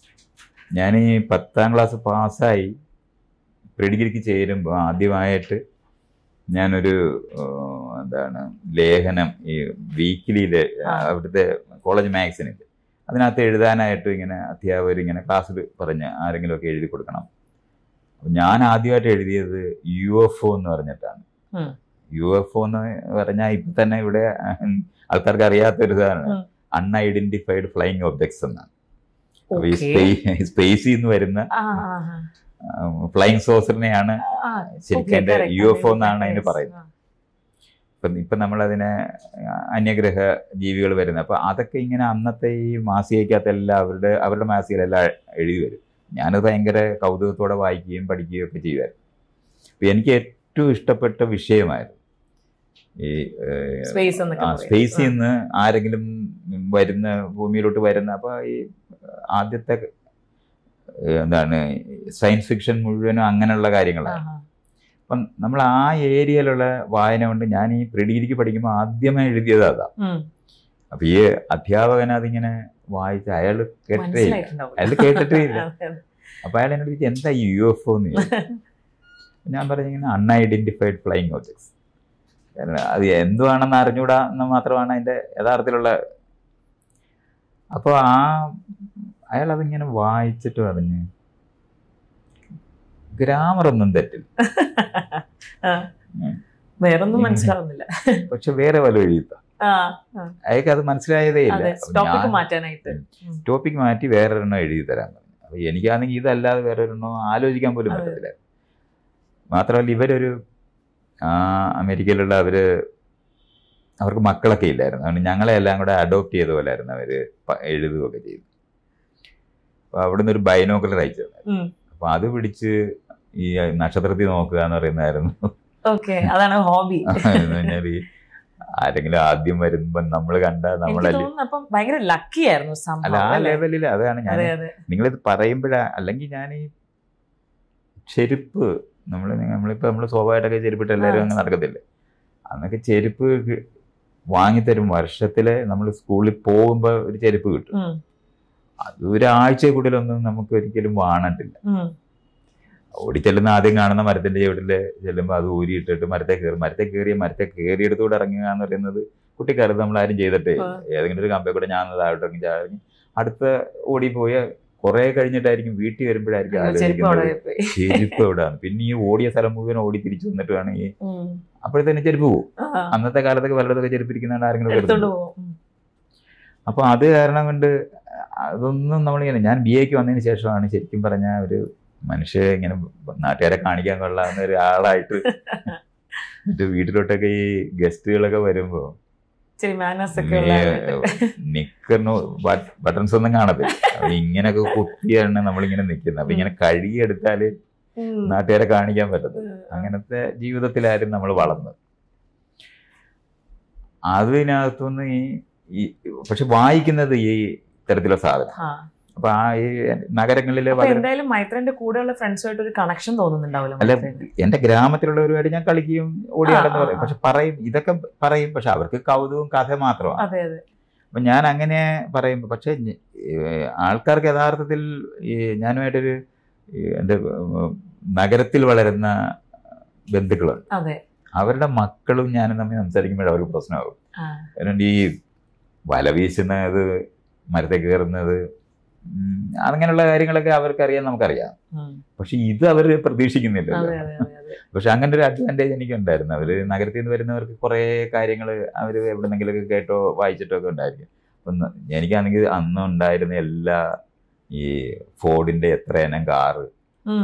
ഞാൻ ഈ പത്താം ക്ലാസ് പാസ്സായി പ്രീ ഡിഗ്രിക്ക് ചേരുമ്പോൾ ആദ്യമായിട്ട് ഞാനൊരു ആ, എന്താണ് ലേഖനം ഈ വീക്കിലിയിലെ ആ. അവിടുത്തെ കോളേജ് മാഗസിനിൽ അതിനകത്ത് എഴുതാനായിട്ട് ഇങ്ങനെ അധ്യാപകർ ഇങ്ങനെ ക്ലാസ്സിൽ പറഞ്ഞ് ആരെങ്കിലുമൊക്കെ എഴുതി കൊടുക്കണം അപ്പൊ ഞാൻ ആദ്യമായിട്ട് എഴുതിയത് യു എഫ് ഒ എന്ന് പറഞ്ഞിട്ടാണ് ഉം. യു എഫ് ഒ എന്ന് പറഞ്ഞാൽ ഇപ്പൊ തന്നെ ഇവിടെ ഉം, ആൾക്കാർക്ക് അറിയാത്തൊരു സാധനം ഉം. അൺഐഡന്റിഫൈഡ് ഫ്ലൈയിങ് ഒബ്ജക്ട്സ് എന്നാണ് അപ്പൊ ഈ Okay. സ്പേസിൽ നിന്ന് വരുന്ന ആ, ആ, ആ. ഫ്ലൈയിങ് സോസറിനെയാണ് ആ, ശരിക്കും okay, അതിന്റെ correct. യു എഫ് ഒ എന്നാണ് അതിന് Yes. പറയുന്നത് ഇപ്പം ഇപ്പം നമ്മളതിനെ അന്യഗ്രഹ ജീവികൾ വരുന്നത് അപ്പം അതൊക്കെ ഇങ്ങനെ അന്നത്തെ ഈ മാസികയ്ക്കകത്തെല്ലാം അവരുടെ അവരുടെ മാസികയിലെല്ലാം എഴുതി വരും ഞാനത് ഭയങ്കര കൗതുകത്തോടെ വായിക്കുകയും പഠിക്കുകയും ഒക്കെ ചെയ്യുമായിരുന്നു അപ്പം എനിക്ക് ഏറ്റവും ഇഷ്ടപ്പെട്ട വിഷയമായിരുന്നു ഈ ഏഹ്, സ്പേസ് എന്നൊക്കെ ആ പറയും. സ്പേസിൽ നിന്ന് ആരെങ്കിലും വരുന്ന ഭൂമിയിലോട്ട് വരുന്ന അപ്പോൾ ഈ ആദ്യത്തെ ഏഹ്, എന്താണ് സയൻസ് ഫിക്ഷൻ മുഴുവനും അങ്ങനെയുള്ള ആ, കാര്യങ്ങളാണ് ആ. അപ്പം നമ്മൾ ആ ഏരിയയിലുള്ള വായന കൊണ്ട് ഞാൻ ഈ പ്രീ ഡിഗ്രിക്ക് പഠിക്കുമ്പോൾ ആദ്യമേ എഴുതിയത് അതാ ഉം. അപ്പൊ ഈ അധ്യാപകൻ അതിങ്ങനെ വായിച്ച് അയാൾ കേട്ടേ ഇല്ല മനസ്സിലായിട്ടുണ്ടാവും. അയാൾ കേട്ടിട്ടേ ഇല്ല അതെ, അതെ. അപ്പൊ അയാൾ എന്നോട് ചോദിച്ചു എന്താ ഈ യു എഫ് ഒ എന്ന് ചോദിച്ചു. ഞാൻ പറഞ്ഞിങ്ങനെ അൺഐഡന്റിഫൈഡ് ഫ്ലൈയിങ് ഒബ്ജക്ട്സ് അത് എന്തുവാണെന്ന് അറിഞ്ഞൂടാ എന്ന് മാത്രമാണ് അതിന്റെ യഥാർത്ഥത്തിലുള്ള അപ്പോൾ ആ അയാൾ അതിങ്ങനെ വായിച്ചിട്ട് പറഞ്ഞ് ഗ്രാമർ ഒന്നും തെറ്റില്ല ആ. ഉം. വേറൊന്നും ഉം. മനസ്സിലാവുന്നില്ല പക്ഷെ വേറെ വല്ല എഴുതിത്ത ആ, അയാൾക്ക് അത് മനസ്സിലായതേ ഇല്ല അതെ അപ്പൊ ടോപ്പിക് ഞാൻ മാറ്റാനായിട്ട് ഉം. ടോപ്പിക് മാറ്റി വേറൊരെണ്ണം എഴുതി തരാൻ പറഞ്ഞു അപ്പൊ എനിക്കാണെങ്കിൽ ഇതല്ലാതെ വേറൊരെണ്ണം ആലോചിക്കാൻ പോലും അതെ. പറ്റത്തില്ല മാത്രമല്ല ഇവരൊരു ആ, അമേരിക്കയിലുള്ള അവര് അവർക്ക് മക്കളൊക്കെ ഇല്ലായിരുന്നു അതുകൊണ്ട് ഞങ്ങളെ എല്ലാം കൂടെ അഡോപ്റ്റ് ചെയ്ത പോലായിരുന്നു അവര് പ- എഴുതുകയൊക്കെ ചെയ്തു അപ്പൊ അവിടുന്ന് ഒരു ബൈനോക്കുലർ അയച്ചു തന്നെ ഉം. അപ്പൊ അത് പിടിച്ച് ഈ നക്ഷത്രത്തിൽ നോക്കുക എന്ന് പറയുന്നതായിരുന്നു ഓക്കെ അതാണ് ഹോബി എന്ന് പറഞ്ഞാൽ ഈ ആരെങ്കിലും ആദ്യം വരുമ്പോ നമ്മൾ കണ്ട എനിക്ക് നമ്മളല്ലേ തോന്നുന്നു അപ്പം ഭയങ്കര ലക്കി ആയിരുന്നു അല്ല സംഭവം ആ അല്ലേ? ലെവലിൽ അതാണ് ഞാൻ അതെ അതെ നിങ്ങളിത് പറയുമ്പോഴാ അല്ലെങ്കിൽ ഞാൻ ഈ ചെരുപ്പ് നമ്മൾ നമ്മളിപ്പോ നമ്മൾ സ്വാഭാവികമായിട്ടൊക്കെ ചെരുപ്പിട്ട് എല്ലാവരും ആ. അങ്ങ് നടക്കത്തില്ലേ അന്നൊക്കെ ചെരുപ്പ് കി- വാങ്ങിത്തരും വർഷത്തില് നമ്മൾ സ്കൂളിൽ പോകുമ്പോൾ ഒരു ചെരുപ്പ് കിട്ടും ഉം. അത് ഒരാഴ്ച കൂടുതലൊന്നും നമുക്ക് ഒരിക്കലും വാണട്ടില്ല ഉം. ഓടിച്ചെല്ലുന്ന ആദ്യം കാണുന്ന മരത്തിന്റെ ചുവട്ടില് ചെല്ലുമ്പോൾ അത് ഊരിയിട്ടിട്ട് മരത്തെ കയറി മരത്തെ കയറിയ മരത്തെ കയറിയെടുത്തൂടെ ഇറങ്ങുക എന്ന് പറയുന്നത് കുട്ടിക്കാലത്ത് നമ്മൾ ആരും ചെയ്തിട്ടേ ഇല്ല. ആ. ഏതെങ്കിലും ഒരു കമ്പേ കൂടെ ഞാൻ താഴോട്ട് ഇറങ്ങി ചാടി അടുത്ത ഓടിപ്പോയ കുറെ കഴിഞ്ഞിട്ടായിരിക്കും വീട്ടിൽ വരുമ്പോഴായിരിക്കും ചെരുപ്പ് അവിടെ ആലോചിക്കുന്നത് പോയി. ചെരുപ്പ് എവിടെയാണ് പിന്നെ ഈ ഓടിയ സ്ഥലം മുഴുവൻ ഓടി തിരിച്ചു വന്നിട്ട് വേണം ഈ ഉം. അപ്പോഴത്തേനും ചെരുപ്പ് പോകും ആ, അന്നത്തെ കാലത്തൊക്കെ വല്ലതൊക്കെ ചെരുപ്പിരിക്കുന്നതാണ് ആരെങ്കിലും എടുത്തോണ്ട് കരുതുന്നത് പോകും ഉം. അപ്പൊ അത് കാരണം കൊണ്ട് അതൊന്നും നമ്മളിങ്ങനെ ഞാൻ ബി എക്ക് വന്നതിന് ശേഷമാണ് ശരിക്കും പറഞ്ഞ ഒരു മനുഷ്യ ഇങ്ങനെ നാട്ടുകാരെ കാണിക്കാൻ കൊള്ളാവുന്ന ഒരു ആളായിട്ട് എന്നിട്ട് വീട്ടിലോട്ടൊക്കെ ഈ ഗസ്റ്റുകളൊക്കെ വരുമ്പോ ഇച്ചിരി മാനസ് ഒക്കെ ഉള്ള ആളായിട്ട്. നിക്കറിന് ബട്ടൺസ് ഒന്നും കാണത്തില്ല അപ്പൊ ഇങ്ങനെയൊക്കെ കുത്തിയാണ് നമ്മളിങ്ങനെ നിൽക്കുന്നത് അപ്പൊ ഇങ്ങനെ കഴുകിയെടുത്താല് ഉം. നാട്ടുകാരെ കാണിക്കാൻ പറ്റത്തില്ല ഉം. അങ്ങനത്തെ ജീവിതത്തിലായിരുന്നു നമ്മൾ വളർന്നത് അതിനകത്തുനിന്ന് ഈ ഈ പക്ഷെ വായിക്കുന്നത് ഈ തരത്തിലുള്ള സാധനം ആ. അപ്പൊ ആ ഈ നഗരങ്ങളിലെ അപ്പൊ വളരെ എന്തായാലും മൈത്രന്റെ കൂടെയുള്ള ഫ്രണ്ട്സുമായിട്ട് ഒരു കണക്ഷൻ തോന്നുന്നുണ്ടാവില്ല അല്ല മൈത്രേന്. എന്റെ ഗ്രാമത്തിലുള്ളവരുമായിട്ട് ഞാൻ കളിക്കുകയും ഓടി ആ, നടന്ന് ആ, പറയും ആ. പക്ഷെ പറയും ഇതൊക്കെ പറയും പക്ഷെ അവർക്ക് കൗതുകവും കഥ മാത്രമാണ് അതെ അതെ അപ്പൊ ഞാൻ അങ്ങനെ പറയും പക്ഷെ ഞ- ഏഹ് ആൾക്കാർക്ക് യഥാർത്ഥത്തിൽ ഈ ഞാനുമായിട്ടൊരു ഈ എൻ്റെ ഉം, നഗരത്തിൽ വളരുന്ന ബന്ധുക്കളുണ്ട് അതെ അവരുടെ മക്കളും ഞാനും തമ്മിൽ സംസാരിക്കുമ്പോഴേ അവർക്ക് പ്രശ്നമാകും ആ. അതുകൊണ്ട് ഈ വല വീശുന്നത് മരത്തിൽ കയറുന്നത് ഉം, അങ്ങനെയുള്ള കാര്യങ്ങളൊക്കെ അവർക്കറിയാൻ നമുക്കറിയാം ഉം. പക്ഷെ ഇത് അവർ പ്രതീക്ഷിക്കുന്നില്ല അതെ അതെ അതെ അതെ പക്ഷെ അങ്ങനെ ഒരു അഡ്വാൻറ്റേജ് എനിക്കുണ്ടായിരുന്നു അവര് നഗരത്തിൽ നിന്ന് വരുന്നവർക്ക് കുറേ കാര്യങ്ങൾ അവർ എവിടെന്നെങ്കിലുമൊക്കെ കേട്ടോ വായിച്ചിട്ടോ ഒക്കെ ഉണ്ടായിരിക്കും അപ്പം ന- എനിക്കാണെങ്കിൽ അന്ന് ഉണ്ടായിരുന്ന എല്ലാ ഈ ഫോർഡിന്റെ എത്ര ഇനം കാറ് ഉം.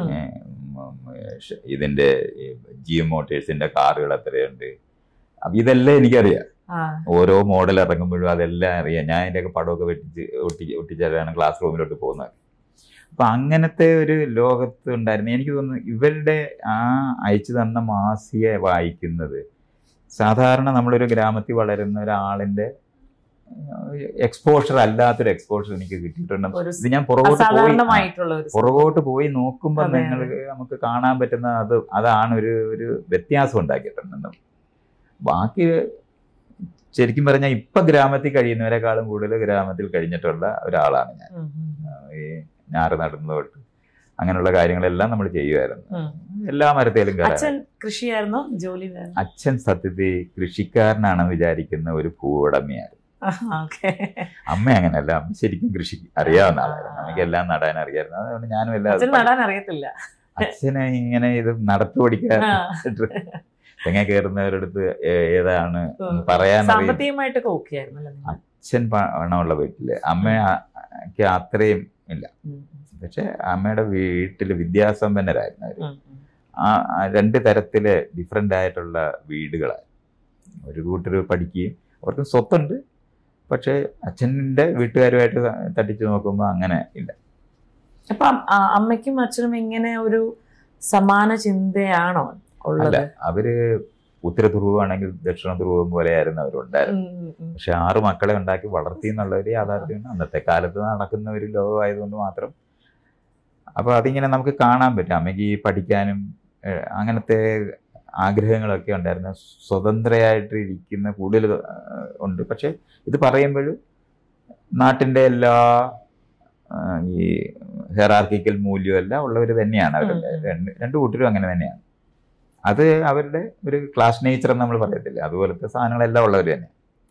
ഇതിന്റെ ജിയോ മോട്ടേഴ്സിന്റെ കാറുകൾ എത്രയുണ്ട് അപ്പൊ ഇതെല്ലാം എനിക്കറിയാം ആ. ഓരോ മോഡൽ ഇറങ്ങുമ്പോഴും അതെല്ലാം അറിയാം ഞാൻ അതിൻ്റെയൊക്കെ പടമൊക്കെ വെട്ടിച്ച് ഒട്ടി ഒട്ടിച്ചാലാണ് ക്ലാസ് റൂമിലോട്ട് പോകുന്നത് അപ്പൊ അങ്ങനത്തെ ഒരു ലോകത്ത് ഉണ്ടായിരുന്നു എനിക്ക് തോന്നുന്നു ഇവരുടെ ആ അയച്ചു തന്ന മാസിക വായിക്കുന്നത് സാധാരണ നമ്മളൊരു ഗ്രാമത്തിൽ വളരുന്ന ഒരാളിന്റെ എക്സ്പോഷർ അല്ലാത്തൊരു എക്സ്പോഷർ എനിക്ക് കിട്ടിയിട്ടുണ്ട് ഒരു ഇത് ഞാൻ പുറകോട്ട് പോയി അസാധാരണമായിട്ടുള്ള ഒരു പുറകോട്ട് പോയി നോക്കുമ്പോൾ അതെ, നിങ്ങൾ നമുക്ക് കാണാൻ പറ്റുന്ന അത് അതാണ് ഒരു ഒരു വ്യത്യാസം ഉണ്ടാക്കിയിട്ടുണ്ട് ബാക്കി ശരിക്കും പറഞ്ഞാൽ ഇപ്പൊ ഗ്രാമത്തിൽ കഴിയുന്നവരെക്കാളും കൂടുതൽ ഗ്രാമത്തിൽ കഴിഞ്ഞിട്ടുള്ള ഒരാളാണ് ഞാൻ ഉം, ഉം, ഈ ഞാറ് നടുന്നത് തൊട്ട് അങ്ങനെയുള്ള കാര്യങ്ങളെല്ലാം നമ്മൾ ചെയ്യുമായിരുന്നു ഉം. എല്ലാ മരത്തേലും കയറാൻ അച്ഛൻ കൃഷിയായിരുന്നോ ജോലി വേറെ അച്ഛൻ സത്യത്തിൽ കൃഷിക്കാരനാണെന്ന് വിചാരിക്കുന്ന ഒരു ഭൂവുടമയായിരുന്നു ഓക്കെ അമ്മ അങ്ങനെയല്ല അമ്മ ശരിക്കും കൃഷി അറിയാവുന്ന ആളായിരുന്നു നമുക്ക് എല്ലാം നടാൻ അറിയായിരുന്നു അതുകൊണ്ട് ഞാനും എല്ലാം അച്ഛൻ നടാൻ അറിയത്തില്ല അച്ഛനെ ഇങ്ങനെ ഇത് നടത്തു പഠിക്കാൻ ആ. തെങ്ങ കയറുന്നവരുടെ അടുത്ത് ഏ- ഏതാണ് ഉം. പറയാൻ അറിയും സാമ്പത്തികമായിട്ടൊക്കെ ഓക്കെ ആയിരുന്നല്ലേ നിങ്ങൾ? അച്ഛൻ പണമുള്ള വീട്ടില് അമ്മയ്ക്ക് അത്രയും ഇല്ല ഉം, പക്ഷെ അമ്മയുടെ വീട്ടിൽ വിദ്യാസമ്പന്നരായിരുന്നു അവര് ഉം, ഉം. ആ ആ രണ്ട് തരത്തില് ഡിഫറെൻ്റ് ആയിട്ടുള്ള വീടുകളാണ് ഒരു കൂട്ടർ പഠിക്കുകയും അവർക്ക് സ്വത്തുണ്ട് പക്ഷേ അച്ഛൻ്റെ വീട്ടുകാരുമായിട്ട് തട്ടിച്ചു നോക്കുമ്പോൾ അങ്ങനെ ഇല്ല അപ്പൊ അം- ആ, അമ്മയ്ക്കും അച്ഛനും ഇങ്ങനെ ഒരു സമാന ചിന്തയാണോ അല്ല ഉള്ളത് അവര് ഉത്തര ധ്രുവമാണെങ്കിൽ ദക്ഷിണ ധ്രുവം പോലെയായിരുന്നു അവരുണ്ടായിരുന്നത് ഉം, ഉം, ഉം. പക്ഷെ ആറ് മക്കളെ ഉണ്ടാക്കി വളർത്തി എന്നുള്ള ഒരു യാഥാർത്ഥ്യമാണ് അന്നത്തെ കാലത്ത് നടക്കുന്ന ഒരു ലോകമായതുകൊണ്ട് മാത്രം അപ്പോൾ അതിങ്ങനെ നമുക്ക് കാണാൻ പറ്റും അമ്മയ്ക്ക് ഈ പഠിക്കാനും ഏഹ്, അങ്ങനത്തെ ആഗ്രഹങ്ങളൊക്കെ ഉണ്ടായിരുന്നു സ്വതന്ത്രയായിട്ട് ഇരിക്കുന്ന കൂടുതൽ ഏഹ്, ഉണ്ട് പക്ഷെ ഇത് പറയുമ്പോഴും നാട്ടിൻ്റെ എല്ലാ ഏഹ്, ഈ ഹെറാർക്കിക്കൽ മൂല്യമെല്ലാം ഉള്ളവർ തന്നെയാണ് അവരുടെ ഉം, ഉം. രണ്ട് രണ്ട് കൂട്ടരും അങ്ങനെ തന്നെയാണ് അത് അവരുടെ ഒരു ക്ലാസ് നേച്ചർ എന്ന് നമ്മൾ പറയത്തില്ല അതുപോലത്തെ സാധനങ്ങളെല്ലാം ഉള്ളവർ തന്നെ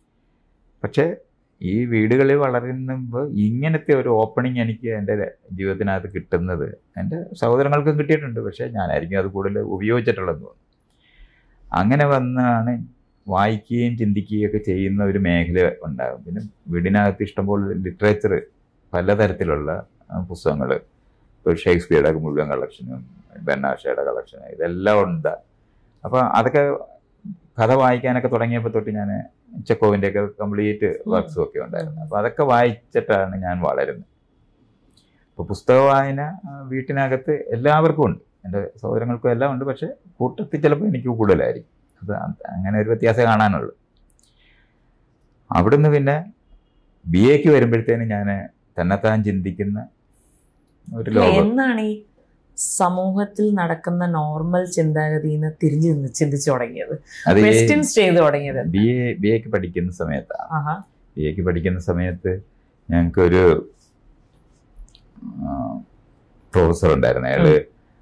പക്ഷേ ഈ വീടുകളിൽ വളരുമ്പോൾ ഇങ്ങനത്തെ ഒരു ഓപ്പണിങ് എനിക്ക് എൻ്റെ ജീവിതത്തിനകത്ത് കിട്ടുന്നത് എൻ്റെ സഹോദരങ്ങൾക്കും കിട്ടിയിട്ടുണ്ട് പക്ഷേ ഞാനായിരിക്കും അത് കൂടുതൽ ഉപയോഗിച്ചിട്ടുള്ളതെന്ന് തോന്നുന്നു അങ്ങനെ വന്നാണ് വായിക്കുകയും ചിന്തിക്കുകയും ഒക്കെ ചെയ്യുന്ന ഒരു മേഖല ഉണ്ടാകും പിന്നെ വീടിനകത്ത് ഇഷ്ടംപോലെ ലിറ്ററേച്ചർ പലതരത്തിലുള്ള പുസ്തകങ്ങൾ ഇപ്പോൾ ഷേക്സ്പിയറുടെ മുഴുവൻ കളക്ഷനും ബെന്നാഷയുടെ കളക്ഷനും ഇതെല്ലാം ഉണ്ട് അപ്പോൾ അതൊക്കെ കഥ വായിക്കാനൊക്കെ തുടങ്ങിയപ്പോൾ തൊട്ട് ഞാൻ ചെക്കോവിൻ്റെ ഒക്കെ കംപ്ലീറ്റ് വർക്ക്സും ഒക്കെ ഉണ്ടായിരുന്നു അപ്പോൾ അതൊക്കെ വായിച്ചിട്ടാണ് ഞാൻ വളരുന്നത് അപ്പോൾ പുസ്തക വായന ആ, വീട്ടിനകത്ത് എല്ലാവർക്കും ഉണ്ട് എൻ്റെ സഹോദരങ്ങൾക്കും എല്ലാം ഉണ്ട് പക്ഷേ കൂട്ടത്തിൽ ചിലപ്പോൾ എനിക്ക് കൂടുതലായിരിക്കും അത് അ- അങ്ങനെ ഒരു വ്യത്യാസം കാണാനുള്ളൂ അവിടുന്ന് പിന്നെ ബി എക്ക് വരുമ്പോഴത്തേനും ഞാൻ തന്നെത്താൻ ചിന്തിക്കുന്ന ഒരു അല്ല, ലോകം എന്നാണ് ഈ സമൂഹത്തിൽ നടക്കുന്ന നോർമൽ ചിന്താഗതിന്ന് തിരിഞ്ഞു നിന്ന് ചിന്തിച്ചു തുടങ്ങിയത് അത് ക്വസ്റ്റ്യൻസ് ചെയ്തു തുടങ്ങിയത് ബി എ ബി എക്ക് പഠിക്കുന്ന സമയത്താണ് ആഹാ ബി എക്ക് പഠിക്കുന്ന സമയത്ത് ഞങ്ങൾക്കൊരു പ്രൊഫസർ ഉണ്ടായിരുന്നു അയാള്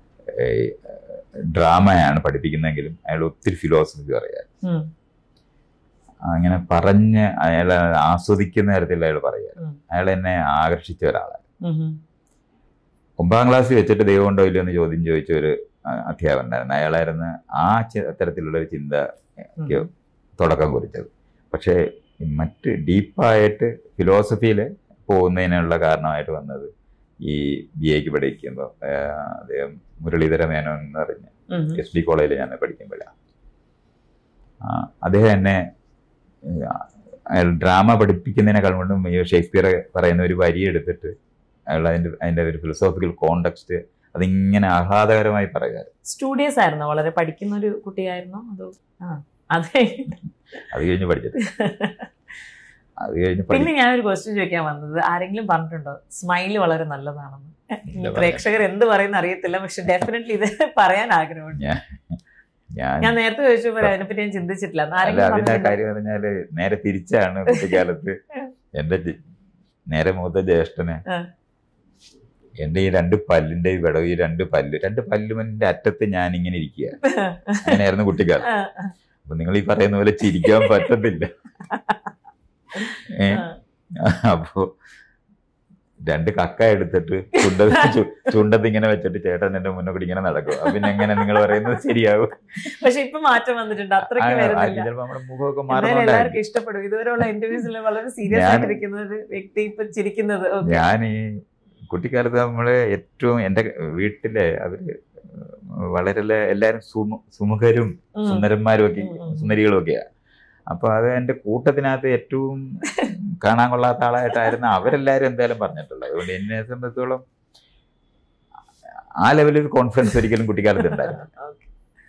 ഡ്രാമയാണ് പഠിപ്പിക്കുന്നതെങ്കിലും അയാൾ ഒത്തിരി ഫിലോസഫി പറയാൻ ഉം, അങ്ങനെ പറഞ്ഞ് അയാൾ ആസ്വദിക്കുന്ന തരത്തിൽ അയാൾ പറയാൻ ഉം. അയാൾ എന്നെ ആകർഷിച്ച ഒരാളാണ് ഉം, ഉം. ഒമ്പതാം ക്ലാസ്സിൽ വെച്ചിട്ട് ദൈവം ഉണ്ടോ ഇല്ലയോ എന്ന് ചോദ്യം ചോദിച്ച ഒരു ആ, അധ്യാപകൻ ഉണ്ടായിരുന്നു അയാളായിരുന്നു ആ ചി- തരത്തിലുള്ള ഒരു ചിന്ത എനിക്ക് തുടക്കം കുറിച്ചത് പക്ഷേ ഈ മറ്റ് ഡീപ്പായിട്ട് ഫിലോസഫിയിൽ പോകുന്നതിനുള്ള കാരണമായിട്ട് വന്നത് ഈ ബി എക്ക് പഠിക്കുമ്പോൾ അദ്ദേഹം മുരളീധര മേനോൻ എന്ന് പറഞ്ഞ ഉം, ഉം. എസ് ഡി കോളേജിൽ ഞാൻ പഠിക്കുമ്പോഴാണ് അദ്ദേഹം എന്നെ ഏഹ്, അയാൾ ഡ്രാമ പഠിപ്പിക്കുന്നതിനേക്കാൾ കൊണ്ടും ഈ ഷേക്സ്പിയർ പറയുന്ന ഒരു വരി എടുത്തിട്ട് അയാൾ അതിൻ്റെ അതിൻ്റെ ഒരു ഫിലോസോഫിക്കൽ കോണ്ടക്സ്റ്റ് അതിങ്ങനെ ആഹ്ലാദകരമായി പറയുക സ്റ്റുഡിയസ് ആയിരുന്നോ വളരെ പഠിക്കുന്ന ഒരു കുട്ടിയായിരുന്നോ അതോ ആ അതെ അത് കഴിഞ്ഞ് പഠിച്ചിട്ട് അത് കഴിഞ്ഞ് പഠി പിന്നെ ഞാൻ ഒരു ക്വസ്റ്റ്യൻ ചോദിക്കാൻ വന്നത് ആരെങ്കിലും പറഞ്ഞിട്ടുണ്ടോ സ്മൈൽ വളരെ നല്ലതാണെന്ന് ഇല്ല, പ്രേക്ഷകർ എന്ത് പറയുന്ന അറിയത്തില്ല പക്ഷെ ഡെഫിനറ്റ്ലി ഇത് പറയാൻ ആഗ്രഹമുണ്ട് ഞാൻ ഞാൻ നേരത്തെ ചോദിച്ചപ്പോൾ അതിനെപ്പറ്റി ഞാൻ ചിന്തിച്ചിട്ടില്ല അന്ന് അല്ല ആരെങ്കിലും അതിന്റെ പറഞ്ഞിട്ടുണ്ടോ? കാര്യം പറഞ്ഞാല് നേരെ തിരിച്ചാണ് കുട്ടിക്കാലത്ത് എന്റെ ജെ- നേരെ മൂത്ത ജ്യേഷ്ഠനെ ആ. എൻ്റെ ഈ രണ്ട് പല്ലിന്റെ ഈ വിടവ് ഈ രണ്ട് പല്ല് രണ്ട് പല്ലുമന്റെ അറ്റത്ത് ഞാൻ ഇങ്ങനെ ഇരിക്കുക അങ്ങനെയായിരുന്നു കുട്ടിക്കാലം ആ, അപ്പൊ നിങ്ങൾ ഈ പറയുന്ന പോലെ ചിരിക്കാൻ പറ്റത്തില്ല ഏ ആ. അപ്പോ രണ്ട് കക്ക എടുത്തിട്ട് ചുണ്ട ചു- ചുണ്ടത്ത് ഇങ്ങനെ വെച്ചിട്ട് ചേട്ടൻ എന്റെ മുന്നേ കൂടി ഇങ്ങനെ നടക്കും അപ്പൊ പിന്നെ എങ്ങനെ നിങ്ങൾ പറയുന്നത് ശരിയാവും പക്ഷെ ഇപ്പൊ മാറ്റം വന്നിട്ടുണ്ട് അത്രയ്ക്ക് വരുന്നില്ല ചിലപ്പോ നമ്മുടെ മുഖമൊക്കെ എന്നാലും മാറുന്നുണ്ടായിരിക്കും എല്ലാവർക്കും ഇഷ്ടപ്പെടും ഇതുവരെയുള്ള ഇന്റർവ്യൂസിൽ വളരെ സീരിയസ് ഞാൻ- ആയിട്ടിരിക്കുന്ന ഒരു വ്യക്തി ഇപ്പൊ ചിരിക്കുന്നത് okay. ഞാൻ ഈ കുട്ടിക്കാലത്ത് നമ്മള് ഏറ്റവും എൻ്റെ വീട്ടിലെ അവര് വളരെ എല്ലാരും സുമു സുമുഖരും ഉം. സുന്ദരന്മാരും ഒക്കെ ഉം, ഉം. സുന്ദരികളും ഒക്കെയാ അപ്പൊ അത് എൻ്റെ കൂട്ടത്തിനകത്ത് ഏറ്റവും കാണാൻ കൊള്ളാത്ത ആളായിട്ടായിരുന്നു അവരെല്ലാരും എന്തായാലും പറഞ്ഞിട്ടുള്ളത് അതുകൊണ്ട് എന്നെ സംബന്ധിച്ചോളം ആ ലെവലിൽ ഒരു കോൺഫിഡൻസ് ഒരിക്കലും കുട്ടിക്കാലത്ത് ഉണ്ടായിരുന്നു Okay.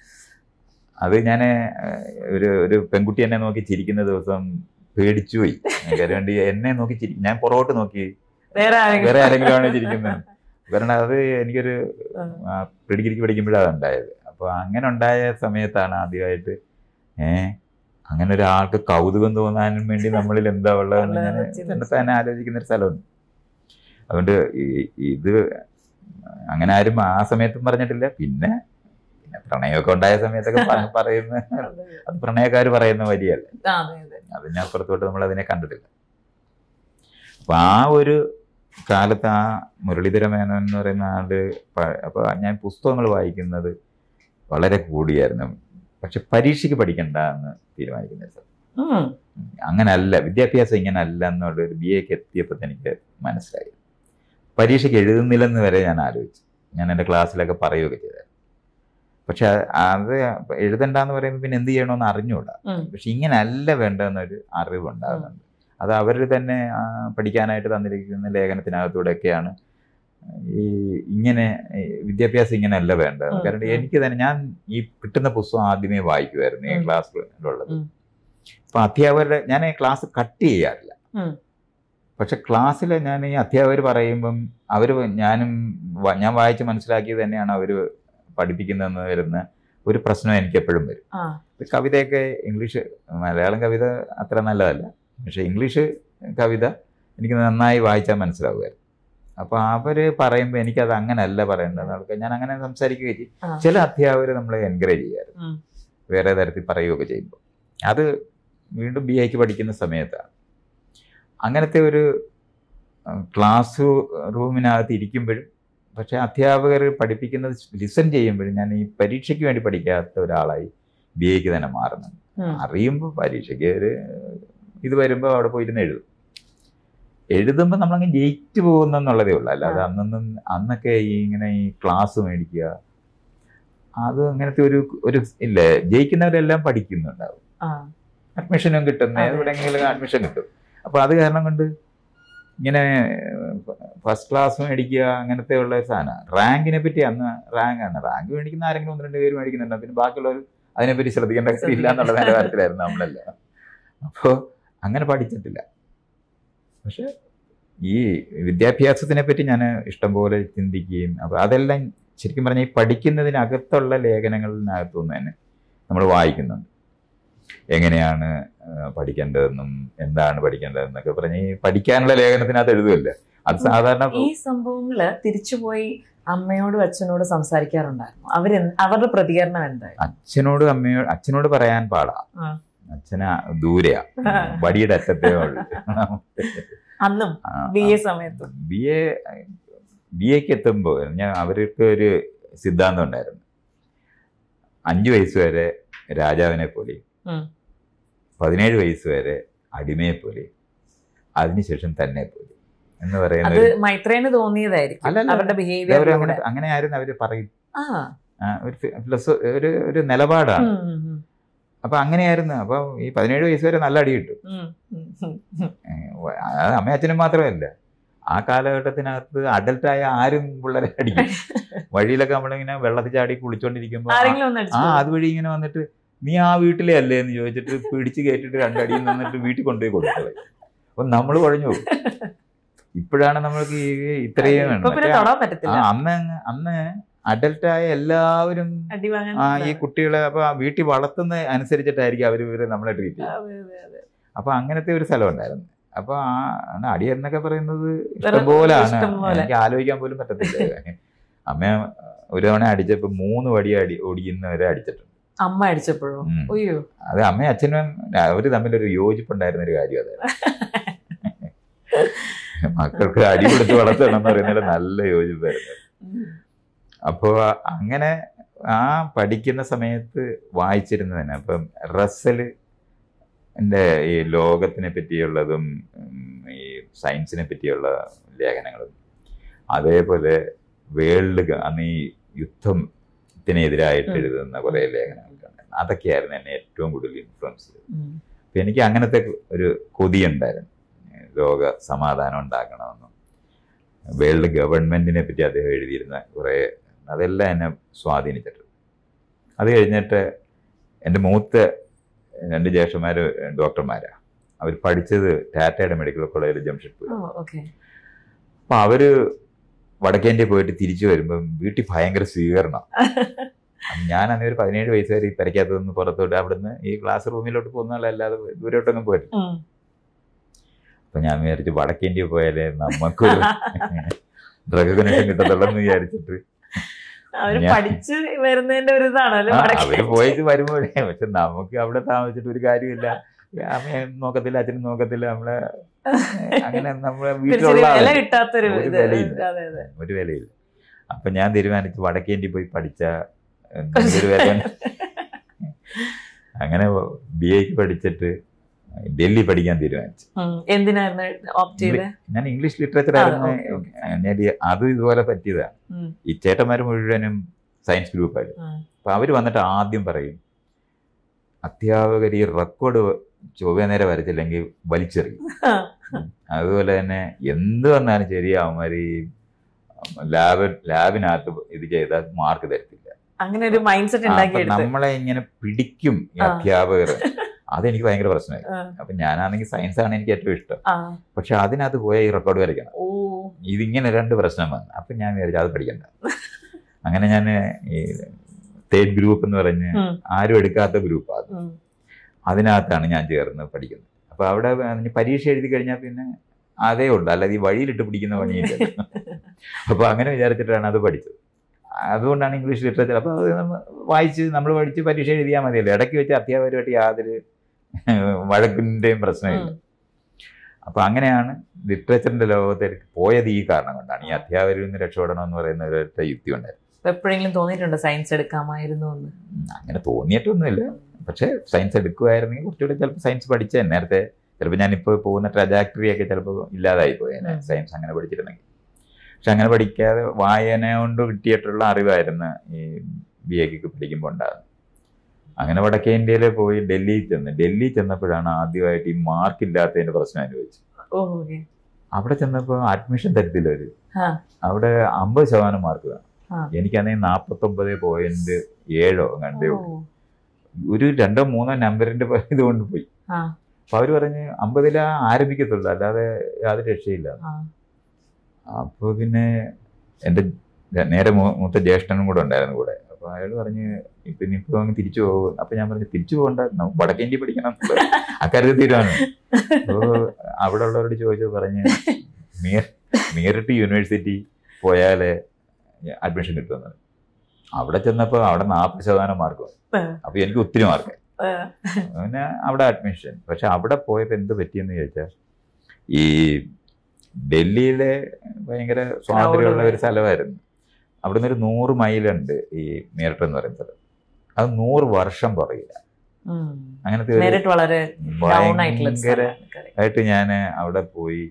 അത് ഞാൻ ഒരു ഒരു പെൺകുട്ടി എന്നെ നോക്കി ചിരിക്കുന്ന ദിവസം പേടിച്ചുപോയി കാര്യം വേണ്ടി എന്നെ നോക്കി ചിരി ഞാൻ പുറകോട്ട് നോക്കി വേറെ ആരെങ്കിലും വേറെ ആരെങ്കിലും ആണ് ചിരിക്കുന്നത് കാരണം അത് എനിക്കൊരു ആ. പ്രിഡിഗ്രിക്ക് പഠിക്കുമ്പോഴാണ് ഉണ്ടായത് അപ്പോൾ അങ്ങനെ ഉണ്ടായ സമയത്താണ് ആദ്യമായിട്ട് ഏ അങ്ങനെ ഒരാൾക്ക് കൗതുകം തോന്നാനും വേണ്ടി നമ്മളിൽ എന്താ ഉള്ളതെന്ന് ഞാൻ ഉള്ളതെന്ന് ചിന്തിച്ചു. തന്നെ തന്നെ ആലോചിക്കുന്ന ഒരു സ്ഥലമുണ്ട് അതുകൊണ്ട് ഈ- ഇത് അങ്ങനെ ആരും ആ സമയത്തും പറഞ്ഞിട്ടില്ല പിന്നെ പിന്നെ പ്രണയമൊക്കെ ഉണ്ടായ സമയത്തൊക്കെ പ- പറയുന്ന അത് പ്രണയക്കാർ പറയുന്ന വരിയല്ല ആ, അതെ അതെ അതിനപ്പുറത്തോട്ട് നമ്മൾ അതിനെ കണ്ടിട്ടില്ല അപ്പൊ ആ ഒരു കാലത്ത് ആ മുരളീധര മേനോൻ എന്ന് പറയുന്ന ആള് പ- അപ്പൊ ഞാൻ പുസ്തകങ്ങൾ വായിക്കുന്നത് വളരെ കൂടിയായിരുന്നു പക്ഷെ പരീക്ഷയ്ക്ക് പഠിക്കണ്ട എന്ന് തീരുമാനിക്കുന്ന ഒരു സമയം. ഉം. അങ്ങനല്ല വിദ്യാഭ്യാസം ഇങ്ങനല്ല എന്നുള്ള ഒരു ബി എക്ക് എത്തിയപ്പോൾ എനിക്ക് മനസ്സിലായി പരീക്ഷയ്ക്ക് എഴുതുന്നില്ലെന്ന് വരെ ഞാൻ ആലോചിച്ചു ഞാൻ എൻ്റെ ക്ലാസ്സിലൊക്കെ പറയുകയൊക്കെ ചെയ്തായിരുന്നു പക്ഷെ അത് എഴുതണ്ടെന്ന് പറയുമ്പോൾ പിന്നെ എന്ത് ചെയ്യണമെന്ന് അറിഞ്ഞുകൂടാ ഉം. പക്ഷെ ഇങ്ങനല്ല വേണ്ടതെന്നൊരു അറിവുണ്ടാകുന്നുണ്ട് അത് അവർ തന്നെ ആ, പഠിക്കാനായിട്ട് തന്നിരിക്കുന്ന ലേഖനത്തിനകത്തൂടെയൊക്കെയാണ് ഈ ഇങ്ങനെ ഈ വിദ്യാഭ്യാസം ഇങ്ങനെയല്ല വേണ്ടത് ഉം, കാരണം ഉം. എനിക്ക് തന്നെ ഞാൻ ഈ കിട്ടുന്ന പുസ്തകം ആദ്യമേ വായിക്കുമായിരുന്നു ഈ ഉം. ക്ലാസ്സിലുള്ളത് ഉം. അപ്പൊ അധ്യാപകരുടെ ഞാൻ ഈ ക്ലാസ് കട്ട് ചെയ്യാറില്ല ഉം. പക്ഷെ ക്ലാസ്സിൽ ഞാൻ ഈ അധ്യാപകർ പറയുമ്പം അവർ ഞാനും വ- ഞാൻ വായിച്ച് മനസ്സിലാക്കിയത് തന്നെയാണ് അവർ പഠിപ്പിക്കുന്നതെന്ന് വരുന്ന ഒരു പ്രശ്നം എനിക്ക് എപ്പോഴും വരും ആ. ഇപ്പൊ കവിതയൊക്കെ ഇംഗ്ലീഷ് മലയാളം കവിത അത്ര നല്ലതല്ല പക്ഷെ ഇംഗ്ലീഷ് കവിത എനിക്ക് നന്നായി വായിച്ചാൽ മനസ്സിലാവുമായിരുന്നു അപ്പോൾ അവർ പറയുമ്പോൾ എനിക്കത് അങ്ങനെയല്ല പറയേണ്ടതെന്ന് അവർക്ക് ഞാൻ അങ്ങനെ സംസാരിക്കുകയും ചെയ്യും ആ. ചില അധ്യാപകർ നമ്മളെ എൻകറേജ് ചെയ്യാറുണ്ട് ഉം. വേറെ തരത്തിൽ പറയുകയൊക്കെ ചെയ്യുമ്പോൾ അത് വീണ്ടും ബി എക്ക് പഠിക്കുന്ന സമയത്താണ് അങ്ങനത്തെ ഒരു അഹ്, ക്ലാസ് റൂമിനകത്ത് ഇരിക്കുമ്പോഴും പക്ഷെ അധ്യാപകർ പഠിപ്പിക്കുന്നത് ലിസൺ ചെയ്യുമ്പോഴും ഞാൻ ഈ പരീക്ഷയ്ക്ക് വേണ്ടി പഠിക്കാത്ത ഒരാളായി ബി എക്ക് തന്നെ മാറുന്നുണ്ട് ഉം. അറിയുമ്പോൾ പരീക്ഷയ്ക്ക് ഒരു ഇത് വരുമ്പോൾ അവിടെ പോയിരുന്ന് എഴുതും എഴുതുമ്പോൾ നമ്മളങ്ങ് ജയിച്ചു പോകുന്നെന്നുള്ളതേ ഉള്ളൂ അല്ലാതെ ആ. അന്നൊന്നും അന്നൊക്കെ ഈ ഇങ്ങനെ ഈ ക്ലാസ് മേടിക്കുക അത് അങ്ങനത്തെ ഒരു ഒരു ഇല്ലേ ജയിക്കുന്നവരെല്ലാം പഠിക്കുന്നുണ്ടാവും ആ. അഡ്മിഷനും കിട്ടുന്ന അതെ. എവിടെയെങ്കിലും അഡ്മിഷൻ കിട്ടും അപ്പോൾ അത് കാരണം കൊണ്ട് ഇങ്ങനെ ഫസ്റ്റ് ക്ലാസ് മേടിക്കുക അങ്ങനത്തെ ഉള്ള ഒരു സാധനം റാങ്കിനെ പറ്റി അന്ന് റാങ്കാണ് റാങ്ക് മേടിക്കുന്ന ആരെങ്കിലും ഒന്ന് രണ്ട് പേര് മേടിക്കുന്നുണ്ട് പിന്നെ ബാക്കിയുള്ളവർ അതിനെപ്പറ്റി ശ്രദ്ധിക്കേണ്ട കാര്യമില്ല എന്നുള്ള നിലവാരത്തിലായിരുന്നു നമ്മളെല്ലാം അപ്പോൾ അങ്ങനെ പഠിച്ചിട്ടില്ല പക്ഷെ ഈ വിദ്യാഭ്യാസത്തിനെ പറ്റി ഞാൻ ഇഷ്ടംപോലെ ചിന്തിക്കുകയും അപ്പോൾ അതെല്ലാം ശരിക്കും പറഞ്ഞാൽ ഈ പഠിക്കുന്നതിനകത്തുള്ള ലേഖനങ്ങളിനകത്തുനിന്ന് തന്നെ നമ്മൾ വായിക്കുന്നുണ്ട് എങ്ങനെയാണ് ആ, പഠിക്കേണ്ടതെന്നും എന്താണ് പഠിക്കേണ്ടതെന്നൊക്കെ പറഞ്ഞ് ഈ പഠിക്കാനുള്ള ലേഖനത്തിനകത്ത് എഴുതുമല്ല അത് സാധാരണ ഈ സംഭവങ്ങള് തിരിച്ചുപോയി അമ്മയോടും അച്ഛനോടും സംസാരിക്കാറുണ്ടായിരുന്നു അവര് അവരുടെ പ്രതികരണം എന്തായിരുന്നു അച്ഛനോട് അമ്മയോട് അച്ഛനോട് പറയാൻ പാടാ ആ. അച്ഛന ദൂരെയാ വടിയുടെ അറ്റത്തേ ഉള്ളു അന്നും ബി എ സമയത്തും ബി എ ബി എക്ക് എത്തുമ്പോൾ ഞാൻ അവർക്ക് ഒരു സിദ്ധാന്തം ഉണ്ടായിരുന്നു അഞ്ചു വയസ്സ് വരെ രാജാവിനെ പോലെ ഉം. പതിനേഴ് വയസ്സ് വരെ അടിമയെ പോലെ അതിനുശേഷം തന്നെ പോലെ എന്ന് പറയുന്ന അത് ഒരു- മൈത്രേന് തോന്നിയതായിരിക്കും അല്ലല്ല. അവരുടെ അവര് ബിഹേവിയർ അങ്ങനെ അങ്ങനെ ആയിരുന്നു അവര് പറയും ആ ആ, ഒരു പ്ലസ് ഒരു ഒരു നിലപാടാണ് ഉം, ഉം, ഉം, അപ്പൊ അങ്ങനെയായിരുന്നു അപ്പൊ ഈ പതിനേഴ് വയസ്സ് വരെ നല്ല അടി കിട്ടും ഉം, ഉം, ഉം, ഉം. ഏഹ് അത് അമ്മയും അച്ഛനും മാത്രമല്ല ആ കാലഘട്ടത്തിനകത്ത് അഡൽട്ടായ ആരും പിള്ളേരെ അടിക്കും വഴിയിലൊക്കെ നമ്മളിങ്ങനെ വെള്ളത്തിൽ ചാടി കുളിച്ചോണ്ടിരിക്കുമ്പോ ആ- ആരെങ്കിലും ഒന്ന് ആ അടിച്ചു അതുവഴി ഇങ്ങനെ വന്നിട്ട് നീ ആ വീട്ടിലെ അല്ലേ എന്ന് ചോദിച്ചിട്ട് പിടിച്ച് കയറ്റിട്ട് രണ്ടടിയിൽ നിന്നിട്ട് വീട്ടിൽ കൊണ്ടുപോയി കൊടുത്തത് അപ്പൊ നമ്മൾ കുഴഞ്ഞു പോകും ഇപ്പോഴാണ് നമ്മൾക്ക് ഈ ഇത്രയും ഇപ്പൊ പിന്നെ മറ്റേ- തൊടാൻ ആ പറ്റത്തില്ല അന്ന് അന്ന് അഡൽട്ടായ എല്ലാവരും അടി വാങ്ങാൻ ആ ഈ കുട്ടികളെ അപ്പൊ ആ വീട്ടിൽ വളർത്തുന്ന അനുസരിച്ചിട്ടായിരിക്കും അവർ ഇവര് നമ്മളെ ട്രീറ്റ് ചെയ്യുക അതെ, അതെ, അതെ. അപ്പൊ അങ്ങനത്തെ ഒരു സ്ഥലം ഉണ്ടായിരുന്നു അപ്പൊ ആ ആണ് അടി എന്നൊക്കെ പറയുന്നത് വേറെ ഇഷ്ടംപോലാണ് ഇഷ്ടംപോലെ. എനിക്ക് ആലോചിക്കാൻ പോലും പറ്റത്തില്ല അമ്മ ഒരു തവണ അടിച്ചപ്പോ മൂന്ന് വടി അടി ഓടിക്കുന്നവരെ അടിച്ചിട്ടുണ്ട് അമ്മ അടിച്ചപ്പോഴോ ഉം. അയ്യോ അത് അമ്മയും അച്ഛനും അവര് തമ്മിലൊരു യോജിപ്പുണ്ടായിരുന്ന ഒരു കാര്യം അതായത് മക്കൾക്ക് അടി കൊടുത്ത് വളർത്തണം എന്ന് പറയുന്നത് നല്ല യോജിപ്പായിരുന്നു ഉം. അപ്പോൾ അങ്ങനെ ആ പഠിക്കുന്ന സമയത്ത് വായിച്ചിരുന്നതന്നെ അപ്പം റസല് എൻ്റെ ഈ ലോകത്തിനെ പറ്റിയുള്ളതും ഉം, ഈ സയൻസിനെ പറ്റിയുള്ള ലേഖനങ്ങളും അതേപോലെ വേൾഡ് ഗ- അന്ന് ഈ യുദ്ധത്തിനെതിരായിട്ട് ഉം. എഴുതുന്ന കുറേ ലേഖനങ്ങളൊക്കെ ഉണ്ടായിരുന്നു അതൊക്കെയായിരുന്നു എന്നെ ഏറ്റവും കൂടുതൽ ഇൻഫ്ലുവൻസ് ചെയ്തത് ഉം. അപ്പം എനിക്ക് അങ്ങനത്തെ ഒരു കൊതിയുണ്ടായിരുന്നു ലോക സമാധാനം ഉണ്ടാക്കണമെന്നും വേൾഡ് ഗവൺമെൻറ്റിനെ പറ്റി അദ്ദേഹം എഴുതിയിരുന്ന കുറേ അതെല്ലാം എന്നെ സ്വാധീനിച്ചിട്ടുണ്ട് അത് കഴിഞ്ഞിട്ട് എൻ്റെ മൂത്ത രണ്ട് ജ്യേഷ്ഠന്മാർ ഡോക്ടർമാരാണ് അവർ പഠിച്ചത് ടാറ്റയുടെ മെഡിക്കൽ കോളേജിൽ ജംഷഡ്പൂർ ഓ ഓക്കെ അപ്പം അവർ വടക്കേന്ത്യ പോയിട്ട് തിരിച്ചു വരുമ്പം വീട്ടിൽ ഭയങ്കര സ്വീകരണം ഞാൻ അന്നേ ഒരു പതിനേഴ് വയസ്സ് വരെ ഈ പെരയ്ക്കകത്ത് നിന്ന് പുറത്തോട്ട് അവിടുന്ന് ഈ ക്ലാസ് റൂമിലോട്ട് പോകുന്നതല്ലാതെ ദൂരോട്ടൊന്നും പോയിട്ടില്ല അപ്പൊ ഞാൻ വിചാരിച്ചു വടക്കേന്ത്യ പോയാലേ നമുക്കൊരു റെക്കഗ്നേഷൻ കിട്ടത്തുള്ളൂ എന്ന് വിചാരിച്ചിട്ട് അവര് ഞാൻ- പഠിച്ച് വരുന്നതിന്റെ ഒരു ഇതാണല്ലോ ആ, വടക്കേ. അവര് പോയിട്ട് വരുമ്പോഴേ പക്ഷെ നമുക്ക് അവിടെ താമസിച്ചിട്ട് ഒരു കാര്യമില്ല അമ്മയും നോക്കത്തില്ല അച്ഛനും നോക്കത്തില്ല നമ്മളെ അങ്ങനെ നമ്മളെ ഒരു വീട്ടിലുള്ള ചെറിയ വില ആളല്ലേ. കിട്ടാത്തൊരു ഒരു ഇത് വിലയില്ല. അതെ അതെ ഒരു വിലയില്ല അപ്പൊ ഞാൻ തീരുമാനിച്ചു വടക്കേന്ത്യ പോയി പഠിച്ച എന്തെങ്കിലും ഒരു വില അങ്ങനെ ബി എക്ക് പഠിച്ചിട്ട് ഡൽഹി പഠിക്കാൻ തീരുമാനിച്ചു ഉം. എന്തിനായിരുന്നു ഓപ്റ്റ് ചെയ്തത് ഞാൻ ഇംഗ്ലീഷ് ലിറ്ററേച്ചർ ആ, ആയിരുന്നു ഓക്കേ, ഓക്കേ. ഞാൻ ഈ- അതും ഇതുപോലെ പറ്റിയതാണ് ഉം. ഈ ചേട്ടന്മാർ മുഴുവനും സയൻസ് ഗ്രൂപ്പായിരുന്നു ഉം. അപ്പൊ അവര് വന്നിട്ട് ആദ്യം പറയും അധ്യാപകർ ഈ റെക്കോർഡ് ചൊവ്വ നേരെ വരച്ചില്ലെങ്കിൽ വലിച്ചെറിയും അതുപോലെ തന്നെ എന്ത് വന്നാലും ശരി അവന്മാർ ഈ ലാബ് ലാബിനകത്ത് ഇത് ചെയ്താൽ മാർക്ക് തരത്തില്ല അങ്ങനെ ഒരു മൈൻഡ് സെറ്റ് ആ, ഉണ്ടാക്കി അപ്പൊ എടുത്ത് നമ്മളെ ഇങ്ങനെ പിടിക്കും ഈ ആ. അധ്യാപകർ അതെനിക്ക് ഭയങ്കര പ്രശ്നമായി ആ. അപ്പൊ ഞാനാണെങ്കിൽ സയൻസ് ആണ് എനിക്ക് ഏറ്റവും ഇഷ്ടം ആ. പക്ഷെ അതിനകത്ത് പോയ ഈ റെക്കോർഡ് വരയ്ക്കണം ഓ ഇതിങ്ങനെ രണ്ട് പ്രശ്നം വന്നു അപ്പൊ ഞാൻ വിചാരിച്ചു അത് പഠിക്കണ്ട അങ്ങനെ ഞാൻ ഈ തേർഡ് ഗ്രൂപ്പ് എന്ന് പറഞ്ഞ് ഉം. ആരും എടുക്കാത്ത ഗ്രൂപ്പാണ് ഉം. അതിനകത്താണ് ഞാൻ ചേർന്ന് പഠിക്കുന്നത് അപ്പൊ അവിടെ ഇനി പരീക്ഷ എഴുതി കഴിഞ്ഞാൽ പിന്നെ അതേ ഉള്ളൂ അല്ലാതെ ഈ വഴിയിലിട്ട് പിടിക്കുന്ന പണിയില്ല അപ്പൊ അങ്ങനെ വിചാരിച്ചിട്ടാണ് അത് പഠിച്ചത് അതുകൊണ്ടാണ് ഇംഗ്ലീഷ് ലിറ്ററേച്ചർ അപ്പോൾ അത് നമ്മൾ വായിച്ച് നമ്മൾ പഠിച്ച് പരീക്ഷ എഴുതിയാൽ മതിയല്ലോ ഇടയ്ക്ക് വെച്ച് അധ്യാപകരുമായിട്ട് യാതൊരു വഴക്കിൻ്റെയും പ്രശ്നമില്ല ഉം. അപ്പൊ അങ്ങനെയാണ് ലിറ്ററേച്ചറിന്റെ ലോകത്തേക്ക് പോയത് ഈ കാരണം കൊണ്ടാണ് ഈ അധ്യാപകരിൽ നിന്ന് രക്ഷപ്പെടണം എന്ന് പറയുന്ന ഒരൊറ്റ യുക്തി ഉണ്ടായിരുന്നു അപ്പൊ എപ്പോഴെങ്കിലും തോന്നിയിട്ടുണ്ടോ സയൻസ് എടുക്കാമായിരുന്നു എന്ന് ഉം, അങ്ങനെ തോന്നിയിട്ടൊന്നുമില്ല പക്ഷേ സയൻസ് എടുക്കുമായിരുന്നെങ്കിൽ കുറച്ചുകൂടി ചിലപ്പോൾ സയൻസ് പഠിച്ചേ നേരത്തെ ചിലപ്പോൾ ഞാനിപ്പോൾ പോകുന്ന ട്രജാക്ടറി ഒക്കെ ചിലപ്പോൾ ഇല്ലാതായി പോയേനെ ഉം. സയൻസ് അങ്ങനെ പഠിച്ചിരുന്നെങ്കിൽ പക്ഷെ അങ്ങനെ പഠിക്കാതെ വായന കൊണ്ട് കിട്ടിയിട്ടുള്ള അറിവായിരുന്നു ഈ ബി എക്ക് പഠിക്കുമ്പോൾ ഉണ്ടാകുന്നത് അങ്ങനെ വടക്കേ ഇന്ത്യയിൽ പോയി ഡൽഹിയിൽ ചെന്ന് ഡൽഹി ചെന്നപ്പോഴാണ് ആദ്യമായിട്ട് ഈ മാർക്ക് ഇല്ലാത്തതിന്റെ പ്രശ്നം അനുഭവിച്ചത് ഓ ഓക്കെ അവിടെ ചെന്നപ്പോൾ അഡ്മിഷൻ തരത്തില്ല അവര് ആ. അവിടെ അമ്പത് ശതമാനം മാർക്ക് വേണം ആ. എനിക്കാണെങ്കിൽ നാൽപ്പത്തൊമ്പത് പോയിന്റ് ഏഴോ കണ്ടേ ഉള്ളൂ ഒരു രണ്ടോ മൂന്നോ നമ്പറിന്റെ ഇത് കൊണ്ട് പോയി ആ. അപ്പൊ അവര് പറഞ്ഞ് അമ്പതില ആരംഭിക്കത്തുള്ളൂ അല്ലാതെ യാതൊരു രക്ഷയില്ല ആ. അപ്പൊ പിന്നെ എൻ്റെ നേരെ മൂ- മൂത്ത ജ്യേഷ്ഠനും കൂടെ ഉണ്ടായിരുന്നു കൂടെ അപ്പൊ അയാൾ പറഞ്ഞ് ഇപ്പൊ ഇനിയിപ്പോ അങ്ങ് തിരിച്ചു പോകും അപ്പൊ ഞാൻ പറഞ്ഞു തിരിച്ചു പോകണ്ട നമുക്ക് വടക്കേ ഇന്ത്യ പഠിക്കണം എന്നുള്ളത് അക്കാര്യത്തിൽ തീരുമാനം അപ്പോ അവിടെ ഉള്ളവരോട് ചോദിച്ചു പറഞ്ഞ് മീർ മീററ്റ് യൂണിവേഴ്സിറ്റി പോയാലേ അഡ്മിഷൻ കിട്ടുമെന്ന് അവിടെ ചെന്നപ്പോൾ അവിടെ നാൽപ്പത് ശതമാനം മാർക്ക് ആ. അപ്പൊ എനിക്ക് ഒത്തിരി മാർക്ക് ആ. പിന്നെ അവിടെ അഡ്മിഷൻ പക്ഷെ അവിടെ പോയപ്പോൾ എന്ത് പറ്റിയെന്ന് ചോദിച്ചാൽ ഈ ഡൽഹിയിലെ ഭയങ്കര സ്വാതന്ത്ര്യമുള്ള ഒരു സ്ഥലമായിരുന്നു അവിടുന്ന് ഒരു നൂറ് മൈലുണ്ട് ഈ മീററ്റ് എന്ന് പറയുന്ന സ്ഥലം അത് നൂറ് വർഷം പറയില്ല ഉം. അങ്ങനത്തെ ഒരു മെറിറ്റ് വളരെ ഡൗൺ ആയിട്ടുള്ള ഒരു ഭയങ്കര സ്ഥലമാണ്. Correct. ആയിട്ട് ഞാൻ അവിടെ പോയി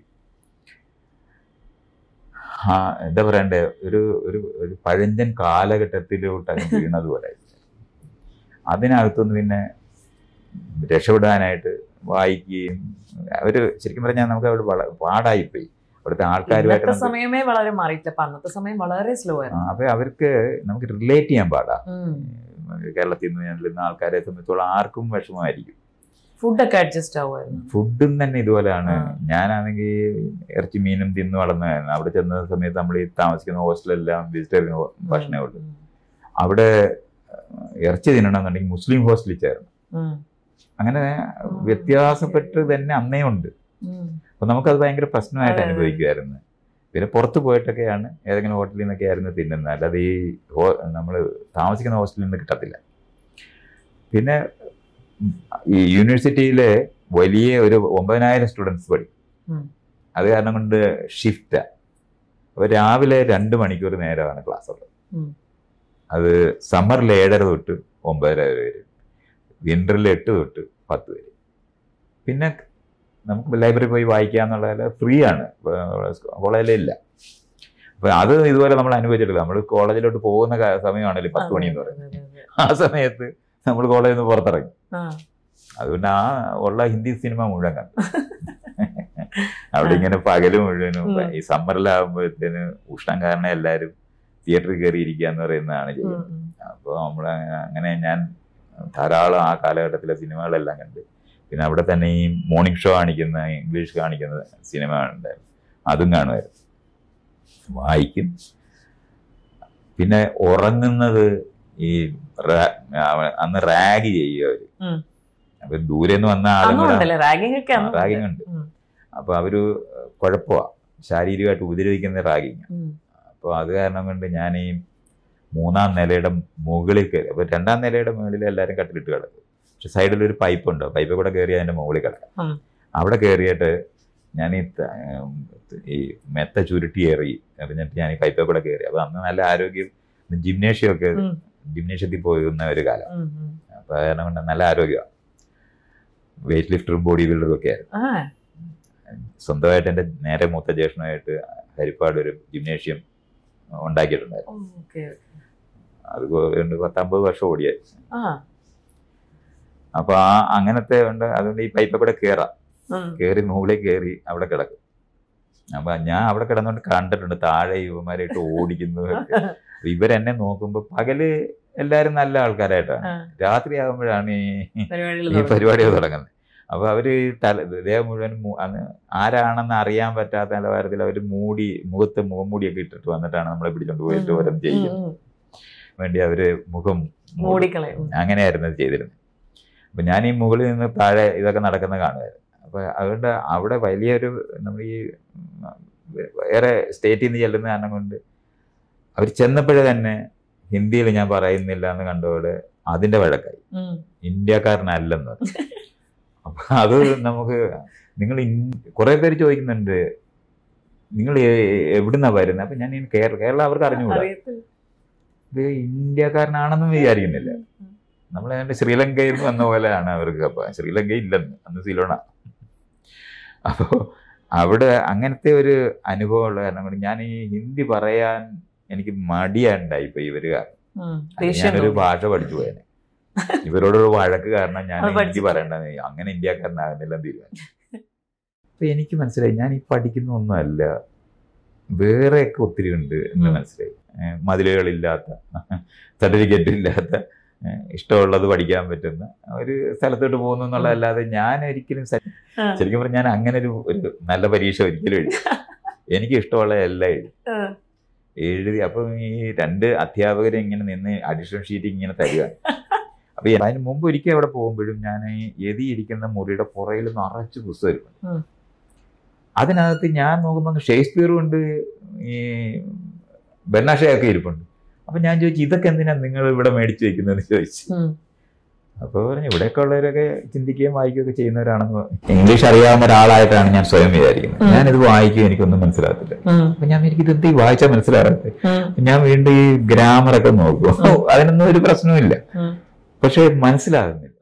ആ എന്താ പറയണ്ടേ ഒരു ഒരു ഒരു പഴഞ്ചൻ കാലഘട്ടത്തിലോട്ട് അങ്ങ് വീണത് പോലെ അതിനകത്തുനിന്ന് പിന്നെ രക്ഷപ്പെടാനായിട്ട് വായിക്കുകയും അവര് ശരിക്കും പറഞ്ഞാൽ നമുക്ക് അവിടെ വള പാടായിപ്പോയി അവിടുത്തെ ആൾക്കാരുമായിട്ട് ഇന്നത്തെ നമുക്ക് സമയമേ വളരെ മാറിയിട്ടില്ല അപ്പൊ അന്നത്തെ സമയം വളരെ സ്ലോ ആ, ആയിരുന്നു അപ്പൊ അവർക്ക് നമുക്ക് റിലേറ്റ് ചെയ്യാൻ പാടാ ഉം. കേരളത്തിൽ നിന്ന് ചെല്ലുന്ന ആൾക്കാരെ സംബന്ധിച്ചോളം ആർക്കും വിഷമമായിരിക്കും ഫുഡൊക്കെ അഡ്ജസ്റ്റ് ആവുമായിരുന്നു ഫുഡും തന്നെ ഇതുപോലെയാണ് ആ. ഞാനാണെങ്കിൽ ഇറച്ചി മീനും തിന്നു വളർന്നതാണ് അവിടെ ചെന്ന സമയത്ത് നമ്മൾ ഈ താമസിക്കുന്ന ഹോസ്റ്റലെല്ലാം വെജിറ്റേറിയൻ ഭക്ഷണമേ ഉള്ളൂ ഉം. അവിടെ ഇറച്ചി തിന്നണമെന്നുണ്ടെങ്കിൽ മുസ്ലിം ഹോസ്റ്റലിൽ ചേരണം ഉം. അങ്ങനെ വ്യത്യാസപ്പെട്ട് തന്നെ അന്നേ ഉണ്ട് ഉം. അപ്പൊ നമുക്കത് ഭയങ്കര പ്രശ്നമായിട്ട് അതെ, അതെ. അനുഭവിക്കുമായിരുന്നു പിന്നെ പുറത്ത് പോയിട്ടൊക്കെയാണ് ഏതെങ്കിലും ഹോട്ടലിൽ നിന്നൊക്കെ ആയിരുന്നു തിന്നുന്നത് അല്ലാതെ ഈ നമ്മൾ താമസിക്കുന്ന ഹോസ്റ്റലിൽ നിന്ന് കിട്ടത്തില്ല പിന്നെ ഉം, ഈ യൂണിവേഴ്സിറ്റിയിലെ വലിയ ഒരു ഒമ്പതിനായിരം സ്റ്റുഡൻസ് പഠിക്കും ഉം. അത് കാരണം കൊണ്ട് ഷിഫ്റ്റാ അപ്പോൾ രാവിലെ രണ്ട് മണിക്കൂർ നേരമാണ് ക്ലാസ് ഉള്ളത് ഉം. അത് സമ്മറിൽ ഏഴര തൊട്ട് ഒമ്പതര വരെ വരും വിൻ്ററിൽ എട്ട് തൊട്ട് പത്ത് വരെ പിന്നെ നമുക്ക് ലൈബ്രറി പോയി വായിക്കാന്നുള്ള ഫ്രീ ആണ് കോളേജിലില്ല അപ്പൊ അത് ഇതുപോലെ നമ്മൾ അനുഭവിച്ചിട്ടില്ല നമ്മൾ കോളേജിലോട്ട് പോകുന്ന ക- സമയമാണല്ലോ ഈ പത്ത് മണി എന്ന് പറയുന്നത് അതെ, അതെ, അതെ. ആ സമയത്ത് നമ്മൾ കോളേജിൽ നിന്ന് പുറത്തിറങ്ങി ആ. അതുകൊണ്ട് ആ ഉള്ള ഹിന്ദി സിനിമ മുഴുവൻ കണ്ടു അവിടെ ഇങ്ങനെ പകല് മുഴുവനും ഉം. ഈ സമ്മറിലാകുമ്പോഴത്തേന് ഉഷ്ണം കാരണം എല്ലാവരും തിയേറ്ററിൽ കയറി ഇരിക്കുക എന്ന് പറയുന്നതാണ് ഉം, ചെയ്യുന്നത് ഉം. അപ്പോൾ നമ്മൾ അങ്ങനെ ഞാൻ ധാരാളം ആ കാലഘട്ടത്തിലെ സിനിമകളെല്ലാം കണ്ട് പിന്നെ അവിടെ തന്നെ ഈ മോർണിംഗ് ഷോ കാണിക്കുന്ന ഇംഗ്ലീഷ് കാണിക്കുന്ന സിനിമ ഉണ്ടായിരുന്നു അതും കാണുമായിരുന്നു വായിക്കും പിന്നെ ഉറങ്ങുന്നത് ഈ റാ- ആ- അന്ന് റാഗ് ചെയ്യുക അവര് ഉം. അപ്പൊ ദൂരെ നിന്ന് വന്ന ആളും അന്നും കൂടെ ഉണ്ടല്ലേ റാഗിംഗ് ഒക്കെ അന്നും റാഗിങ് ഉണ്ട് ഉം. അപ്പൊ അവര് കുഴപ്പമാ ശാരീരികമായിട്ട് ഉപദ്രവിക്കുന്ന റാഗിങ് ഉം. അപ്പോൾ അത് കാരണം കൊണ്ട് ഞാൻ ഈ മൂന്നാം നിലയുടെ മുകളിൽ കയറി അപ്പോൾ രണ്ടാം നിലയുടെ മുകളിൽ എല്ലാവരും കട്ടിലിട്ട് കിടക്കും പക്ഷെ സൈഡിൽ ഒരു പൈപ്പ് ഉണ്ട് പൈപ്പ് കൂടെ കയറി അതിൻ്റെ മുകളിൽ കിടക്കാം ഉം. അവിടെ കയറിയിട്ട് ഞാൻ ഈ ത- ഉം, ഈ മെത്ത ചുരുട്ടി എറി എന്നിട്ട് ഞാൻ ഈ പൈപ്പിൽ കൂടെ കയറി അപ്പോൾ അന്ന് നല്ല ആരോഗ്യം ജിംനേഷ്യം ഒക്കെ ഉം. ജിംനേഷ്യത്തിൽ പോയിരുന്ന ഒരു കാലം ഉം, ഉം. അപ്പോൾ അത് കാരണം കൊണ്ട് നല്ല ആരോഗ്യമാണ് വെയിറ്റ് ലിഫ്റ്ററും ബോഡി ബിൽഡറും ഒക്കെ ആയിരുന്നു ആ, സ്വന്തമായിട്ട് എൻ്റെ നേരെ മൂത്ത ജ്യേഷ്ഠനായിട്ട് ഹരിപ്പാട് ഒരു ജിംനേഷ്യം ഉണ്ടാക്കിയിട്ടുണ്ടായിരുന്നു ഓ, ഓക്കേ. അത് ഒരു പത്തമ്പത് വർഷം ഓടിയായി ആ, അപ്പൊ ആ അങ്ങനത്തെ ഉണ്ട് അതുകൊണ്ട് ഈ പൈപ്പിൽ കൂടെ കയറാം ഉം. കയറി മുകളിൽ കയറി അവിടെ കിടക്കും അപ്പൊ ഞാൻ അവിടെ കിടന്നുകൊണ്ട് കണ്ടിട്ടുണ്ട് താഴെ യുവമാരായിട്ട് ഓടിക്കുന്നതൊക്കെ അപ്പൊ ഇവരെന്നെ നോക്കുമ്പോ പകല് എല്ലാരും നല്ല ആൾക്കാരായിട്ടാണ് ആ. രാത്രി ആകുമ്പോഴാണ് ഈ പരിപാടികൾ ഈ തുടങ്ങും. പരിപാടികൾ തുടങ്ങുന്നത് അപ്പൊ അവര് തല ദേഹം മുഴുവൻ മു- അന്ന് ആരാണെന്ന് അറിയാൻ പറ്റാത്ത നിലവാരത്തിൽ അവർ മൂടി മുഖത്ത് മുഖംമൂടിയൊക്കെ ഇട്ടിട്ട് വന്നിട്ടാണ് നമ്മളെ പിടിച്ചോണ്ട് പോയിട്ട് ഉം, ഓരോന്ന് ചെയ്യും ഉം, ഉം. വേണ്ടി അവര് മുഖം മൂടും. മൂടിക്കളയും അങ്ങനെയായിരുന്നു ഇത് ചെയ്തിരുന്നത് അപ്പൊ ഞാൻ ഈ മുകളിൽ നിന്ന് താഴെ ഇതൊക്കെ നടക്കുന്ന കാണുമായിരുന്നു അപ്പൊ അതുകൊണ്ട് അവിടെ വലിയൊരു നമ്മൾ ഈ ഉം, വേറെ സ്റ്റേറ്റിൽ നിന്ന് ചെല്ലുന്ന കാരണം കൊണ്ട് അവർ ചെന്നപ്പോഴേ തന്നെ ഹിന്ദിയിൽ ഞാൻ പറയുന്നില്ല എന്ന് കണ്ടോടെ അതിന്റെ വഴക്കായി ഉം. ഇന്ത്യക്കാരനല്ലെന്ന് പറഞ്ഞു. അപ്പൊ അത് നമുക്ക് നിങ്ങൾ കുറെ പേര് ചോദിക്കുന്നുണ്ട് നിങ്ങൾ എ- എവിടുന്നാ വരുന്നത് അപ്പൊ ഞാൻ ഈ കേരള കേരളം അവർക്ക് അറിഞ്ഞുകൂടാ അറിയത്തില്ല. ഇത് ഇന്ത്യക്കാരനാണെന്നും വിചാരിക്കുന്നില്ല ഉം. നമ്മൾ ഏതാണ്ട് ശ്രീലങ്കയിൽ നിന്ന് വന്ന പോലെയാണ് അവർക്ക് അപ്പൊ ശ്രീലങ്ക ഇല്ലെന്ന് അന്ന് സിലോണ അപ്പോൾ അവിടെ അങ്ങനത്തെ ഒരു അനുഭവമുള്ള കാരണം കൊണ്ട് ഞാൻ ഈ ഹിന്ദി പറയാൻ എനിക്ക് മടിയുണ്ടായി ഇപ്പൊ ഇവര് കാരണം. ഉം. അത് ദേഷ്യം ഞാനൊരു തോന്നും. ഭാഷ പഠിച്ചു പോയനെ ഇവരോടൊരു വഴക്ക് കാരണം ഞാൻ അത് ഹിന്ദി പഠിച്ചിട്ട്. പറയണ്ട അങ്ങനെ ഇന്ത്യക്കാരനാകുന്നില്ല എന്ന് തീരുമാനിച്ചു അപ്പൊ എനിക്ക് മനസ്സിലായി ഞാൻ ഈ പഠിക്കുന്ന ഒന്നുമല്ല വേറെയൊക്കെ ഒത്തിരി ഉണ്ട് എന്ന് ഉം. മനസ്സിലായി ഏഹ് മതിലുകളില്ലാത്ത സർട്ടിഫിക്കറ്റ് ഇല്ലാത്ത ഏഹ് ഇഷ്ടമുള്ളത് പഠിക്കാൻ പറ്റുന്ന ഒരു സ്ഥലത്തോട്ട് പോകുന്നു എന്നുള്ളതല്ലാതെ ഞാൻ ഒരിക്കലും സ- ആ. ശരിക്കും പറഞ്ഞാൽ ഞാൻ അങ്ങനെ ഒരു ഒരു നല്ല പരീക്ഷ ഒരിക്കലും എഴുതി എനിക്ക് ഇഷ്ടമുള്ള എല്ലാം എഴുതി ആ. എഴുതി അപ്പം ഈ രണ്ട് അധ്യാപകരെ ഇങ്ങനെ നിന്ന് അഡീഷണൽ ഷീറ്റ് ഇങ്ങനെ തരിക അപ്പൊ ഈ അതിന് മുമ്പ് ഒരിക്കൽ അവിടെ പോകുമ്പോഴും ഞാൻ ഈ എതിയിരിക്കുന്ന മുറിയുടെ പുറയിൽ നിറച്ച് പുസ്തകം ഇരിപ്പുണ്ട് ഉം. അതിനകത്ത് ഞാൻ നോക്കുമ്പോൾ ഷേക്സ്പിയറും ഉണ്ട് ഈ ബെന്നാഷയൊക്കെ ഇരിപ്പുണ്ട് അപ്പൊ ഞാൻ ചോദിച്ചു ഇതൊക്കെ എന്തിനാ നിങ്ങൾ ഇവിടെ മേടിച്ചു വെക്കുന്നതെന്ന് ചോദിച്ചു ഉം. അപ്പൊ പറഞ്ഞു ഇവിടെയൊക്കെ ഉള്ളവരൊക്കെ ചിന്തിക്കുകയും വായിക്കുകയൊക്കെ ചെയ്യുന്നവരാണെന്ന് പറഞ്ഞു. ഇംഗ്ലീഷ് അറിയാവുന്ന ഒരാളായിട്ടാണ് ഞാൻ സ്വയം വിചാരിക്കുന്നത് ഉം. ഞാനിത് വായിക്കും എനിക്കൊന്നും മനസ്സിലാകത്തില്ല ഉം. അപ്പൊ ഞാൻ എനിക്ക് ഇത് ഈ വായിച്ചാൽ മനസ്സിലാകട്ടെ ഉം. ഞാൻ വീണ്ടും ഈ ഗ്രാമറൊക്കെ നോക്കും അതിനൊന്നും ഒരു പ്രശ്നവുമില്ല ഉം. പക്ഷെ മനസ്സിലാകുന്നില്ല